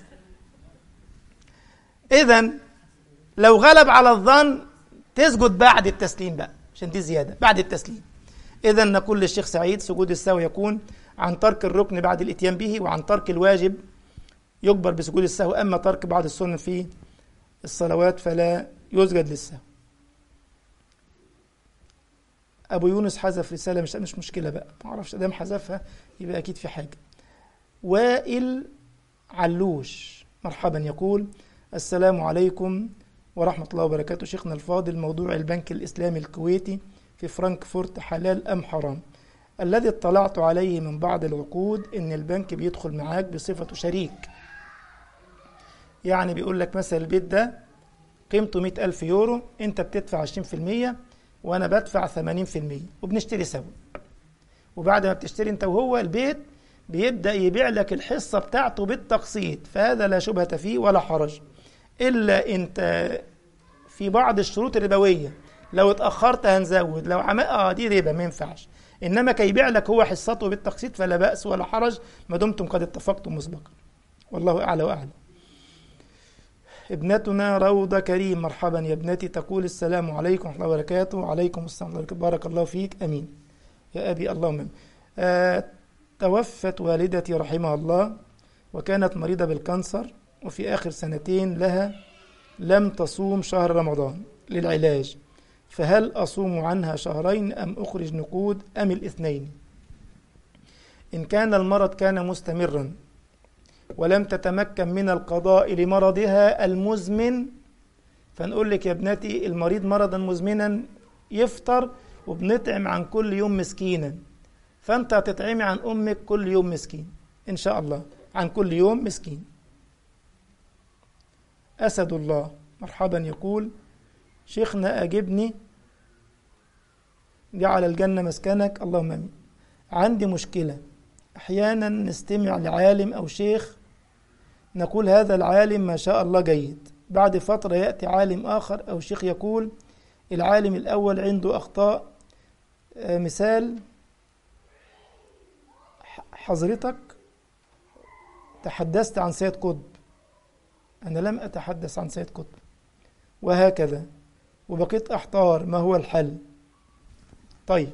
اذا لو غلب على الظن تسجد بعد التسليم بقى عشان دي زياده بعد التسليم اذا نقول للشيخ سعيد سجود السهو يكون عن ترك الركن بعد الاتيان به وعن ترك الواجب يجبر بسجود السهو اما ترك بعض السنن في الصلوات فلا يسجد للسهو ابو يونس حذف رساله مش مش مشكله بقى ما اعرفش ادام حذفها يبقى اكيد في حاجه وائل علوش مرحبا يقول السلام عليكم ورحمه الله وبركاته شيخنا الفاضل موضوع البنك الاسلامي الكويتي في فرانكفورت حلال ام حرام الذي اطلعت عليه من بعض العقود ان البنك بيدخل معاك بصفته شريك يعني بيقول لك مثلا البيت ده قيمته مئة ألف يورو أنت بتدفع 20% وأنا بدفع 80% وبنشتري سوا وبعد ما بتشتري أنت وهو البيت بيبدأ يبيع لك الحصة بتاعته بالتقسيط فهذا لا شبهة فيه ولا حرج إلا أنت في بعض الشروط الربوية لو اتأخرت هنزود لو عمل اه دي ربا ما ينفعش إنما كي يبيع لك هو حصته بالتقسيط فلا بأس ولا حرج ما دمتم قد اتفقتم مسبقا والله أعلى وأعلم ابنتنا روضة كريم مرحبا يا ابنتي تقول السلام عليكم ورحمة الله وبركاته وعليكم السلام ورحمة الله بارك الله فيك أمين يا أبي اللهم آه توفت والدتي رحمها الله وكانت مريضة بالكانسر وفي آخر سنتين لها لم تصوم شهر رمضان للعلاج فهل أصوم عنها شهرين أم أخرج نقود أم الاثنين إن كان المرض كان مستمرا ولم تتمكن من القضاء لمرضها المزمن فنقول لك يا ابنتي المريض مرضا مزمنا يفطر وبنطعم عن كل يوم مسكينا فانت هتطعمي عن امك كل يوم مسكين ان شاء الله عن كل يوم مسكين اسد الله مرحبا يقول شيخنا اجبني جعل الجنه مسكنك اللهم امين عندي مشكله احيانا نستمع لعالم او شيخ نقول هذا العالم ما شاء الله جيد بعد فترة يأتي عالم آخر أو شيخ يقول العالم الأول عنده أخطاء مثال حضرتك تحدثت عن سيد قطب أنا لم أتحدث عن سيد قطب وهكذا وبقيت أحتار ما هو الحل طيب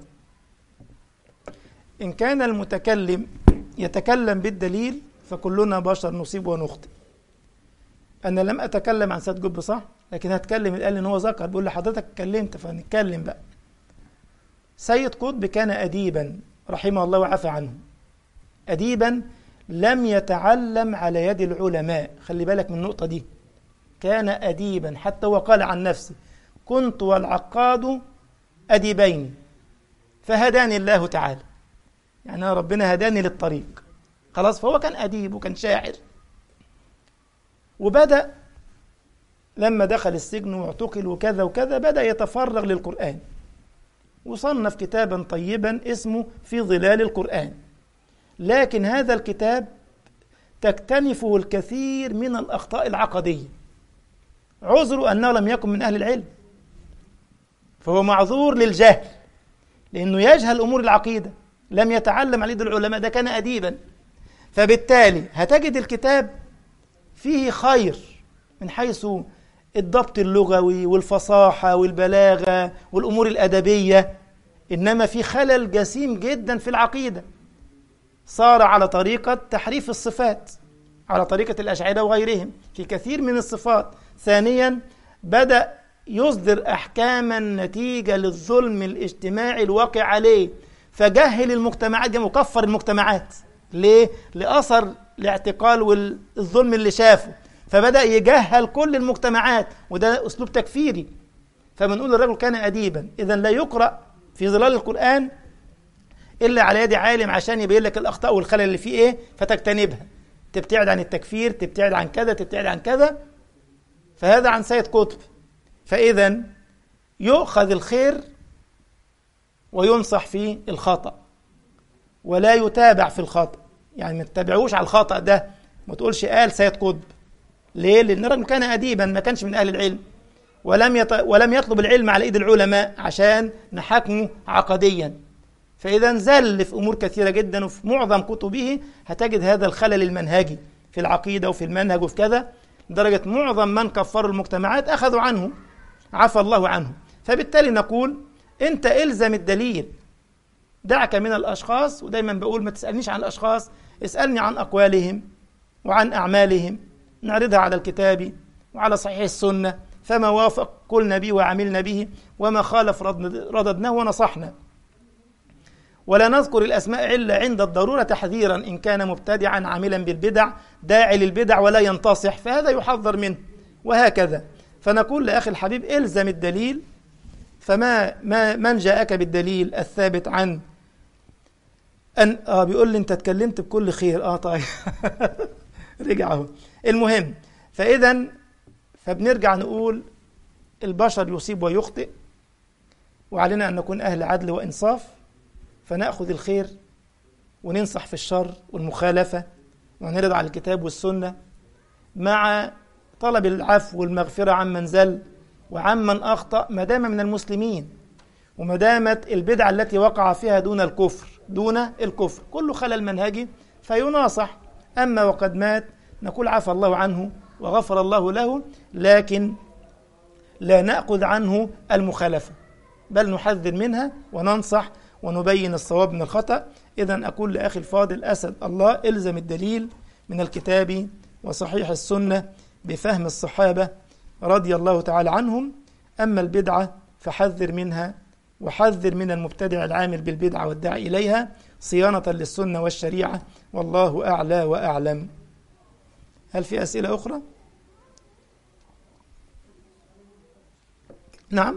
إن كان المتكلم يتكلم بالدليل فكلنا بشر نصيب ونخطئ انا لم اتكلم عن سيد جب صح لكن هتكلم قال ان هو ذكر بيقول لحضرتك اتكلمت فنتكلم بقى سيد قطب كان اديبا رحمه الله وعفى عنه اديبا لم يتعلم على يد العلماء خلي بالك من النقطه دي كان اديبا حتى هو قال عن نفسه كنت والعقاد اديبين فهداني الله تعالى يعني ربنا هداني للطريق خلاص فهو كان أديب وكان شاعر وبدأ لما دخل السجن واعتقل وكذا وكذا بدأ يتفرغ للقرآن وصنف كتابا طيبا اسمه في ظلال القرآن لكن هذا الكتاب تكتنفه الكثير من الأخطاء العقدية عذر أنه لم يكن من أهل العلم فهو معذور للجهل لأنه يجهل أمور العقيدة لم يتعلم على يد العلماء ده كان أديبا فبالتالي هتجد الكتاب فيه خير من حيث الضبط اللغوي والفصاحة والبلاغة والأمور الأدبية إنما في خلل جسيم جدا في العقيدة صار على طريقة تحريف الصفات على طريقة الأشاعرة وغيرهم في كثير من الصفات ثانيا بدأ يصدر أحكاما نتيجة للظلم الاجتماعي الواقع عليه فجهل المجتمعات جمع وكفر المجتمعات ليه؟ لأثر الاعتقال والظلم اللي شافه فبدأ يجهل كل المجتمعات وده أسلوب تكفيري فبنقول الرجل كان أديبا إذا لا يقرأ في ظلال القرآن إلا على يد عالم عشان يبين لك الأخطاء والخلل اللي فيه إيه فتجتنبها تبتعد عن التكفير تبتعد عن كذا تبتعد عن كذا فهذا عن سيد قطب فإذا يؤخذ الخير وينصح في الخطأ ولا يتابع في الخطأ يعني ما تتابعوش على الخطأ ده ما تقولش قال سيد قطب ليه؟ لأن الرجل كان أديبا ما كانش من أهل العلم ولم يط... ولم يطلب العلم على ايد العلماء عشان نحاكمه عقديا فاذا زل في امور كثيره جدا وفي معظم كتبه هتجد هذا الخلل المنهجي في العقيده وفي المنهج وفي كذا لدرجه معظم من كفروا المجتمعات اخذوا عنه عفى الله عنه فبالتالي نقول انت الزم الدليل دعك من الاشخاص ودايما بقول ما تسالنيش عن الاشخاص اسالني عن اقوالهم وعن اعمالهم نعرضها على الكتاب وعلى صحيح السنه فما وافق قلنا به وعملنا به وما خالف رددناه ونصحنا ولا نذكر الأسماء إلا عند الضرورة تحذيرا إن كان مبتدعا عاملا بالبدع داعي للبدع ولا ينتصح فهذا يحذر منه وهكذا فنقول لأخي الحبيب إلزم الدليل فما ما من جاءك بالدليل الثابت عن أن آه بيقول لي أنت اتكلمت بكل خير آه طيب رجع أهو المهم فإذا فبنرجع نقول البشر يصيب ويخطئ وعلينا أن نكون أهل عدل وإنصاف فنأخذ الخير وننصح في الشر والمخالفة ونرد على الكتاب والسنة مع طلب العفو والمغفرة عمن زل وعمن أخطأ ما دام من المسلمين وما دامت البدعة التي وقع فيها دون الكفر دون الكفر كله خلل منهجي فيناصح أما وقد مات نقول عفى الله عنه وغفر الله له لكن لا نأخذ عنه المخالفة بل نحذر منها وننصح ونبين الصواب من الخطأ إذا أقول لأخي الفاضل أسد الله إلزم الدليل من الكتاب وصحيح السنة بفهم الصحابة رضي الله تعالى عنهم أما البدعة فحذر منها وحذر من المبتدع العامل بالبدعة والداعي إليها صيانة للسنة والشريعة والله أعلى وأعلم هل في أسئلة أخرى؟ نعم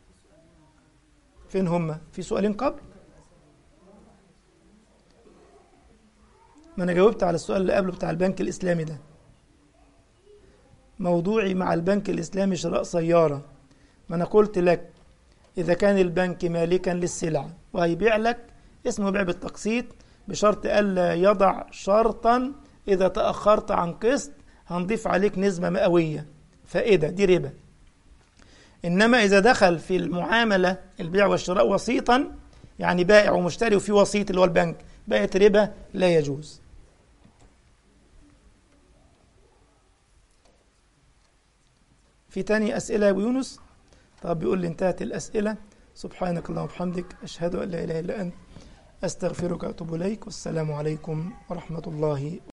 فين هم؟ في سؤالين قبل؟ ما أنا جاوبت على السؤال اللي قبله بتاع البنك الإسلامي ده موضوعي مع البنك الإسلامي شراء سيارة ما أنا قلت لك إذا كان البنك مالكا للسلعة وهيبيع لك اسمه بيع بالتقسيط بشرط ألا يضع شرطا إذا تأخرت عن قسط هنضيف عليك نسبة مئوية فائدة دي ربا إنما إذا دخل في المعاملة البيع والشراء وسيطا يعني بائع ومشتري وفي وسيط اللي هو البنك بقت ربا لا يجوز في تاني أسئلة يا أبو يونس طب بيقول لي انتهت الأسئلة سبحانك اللهم وبحمدك أشهد أن لا إله إلا أنت أستغفرك وأتوب إليك والسلام عليكم ورحمة الله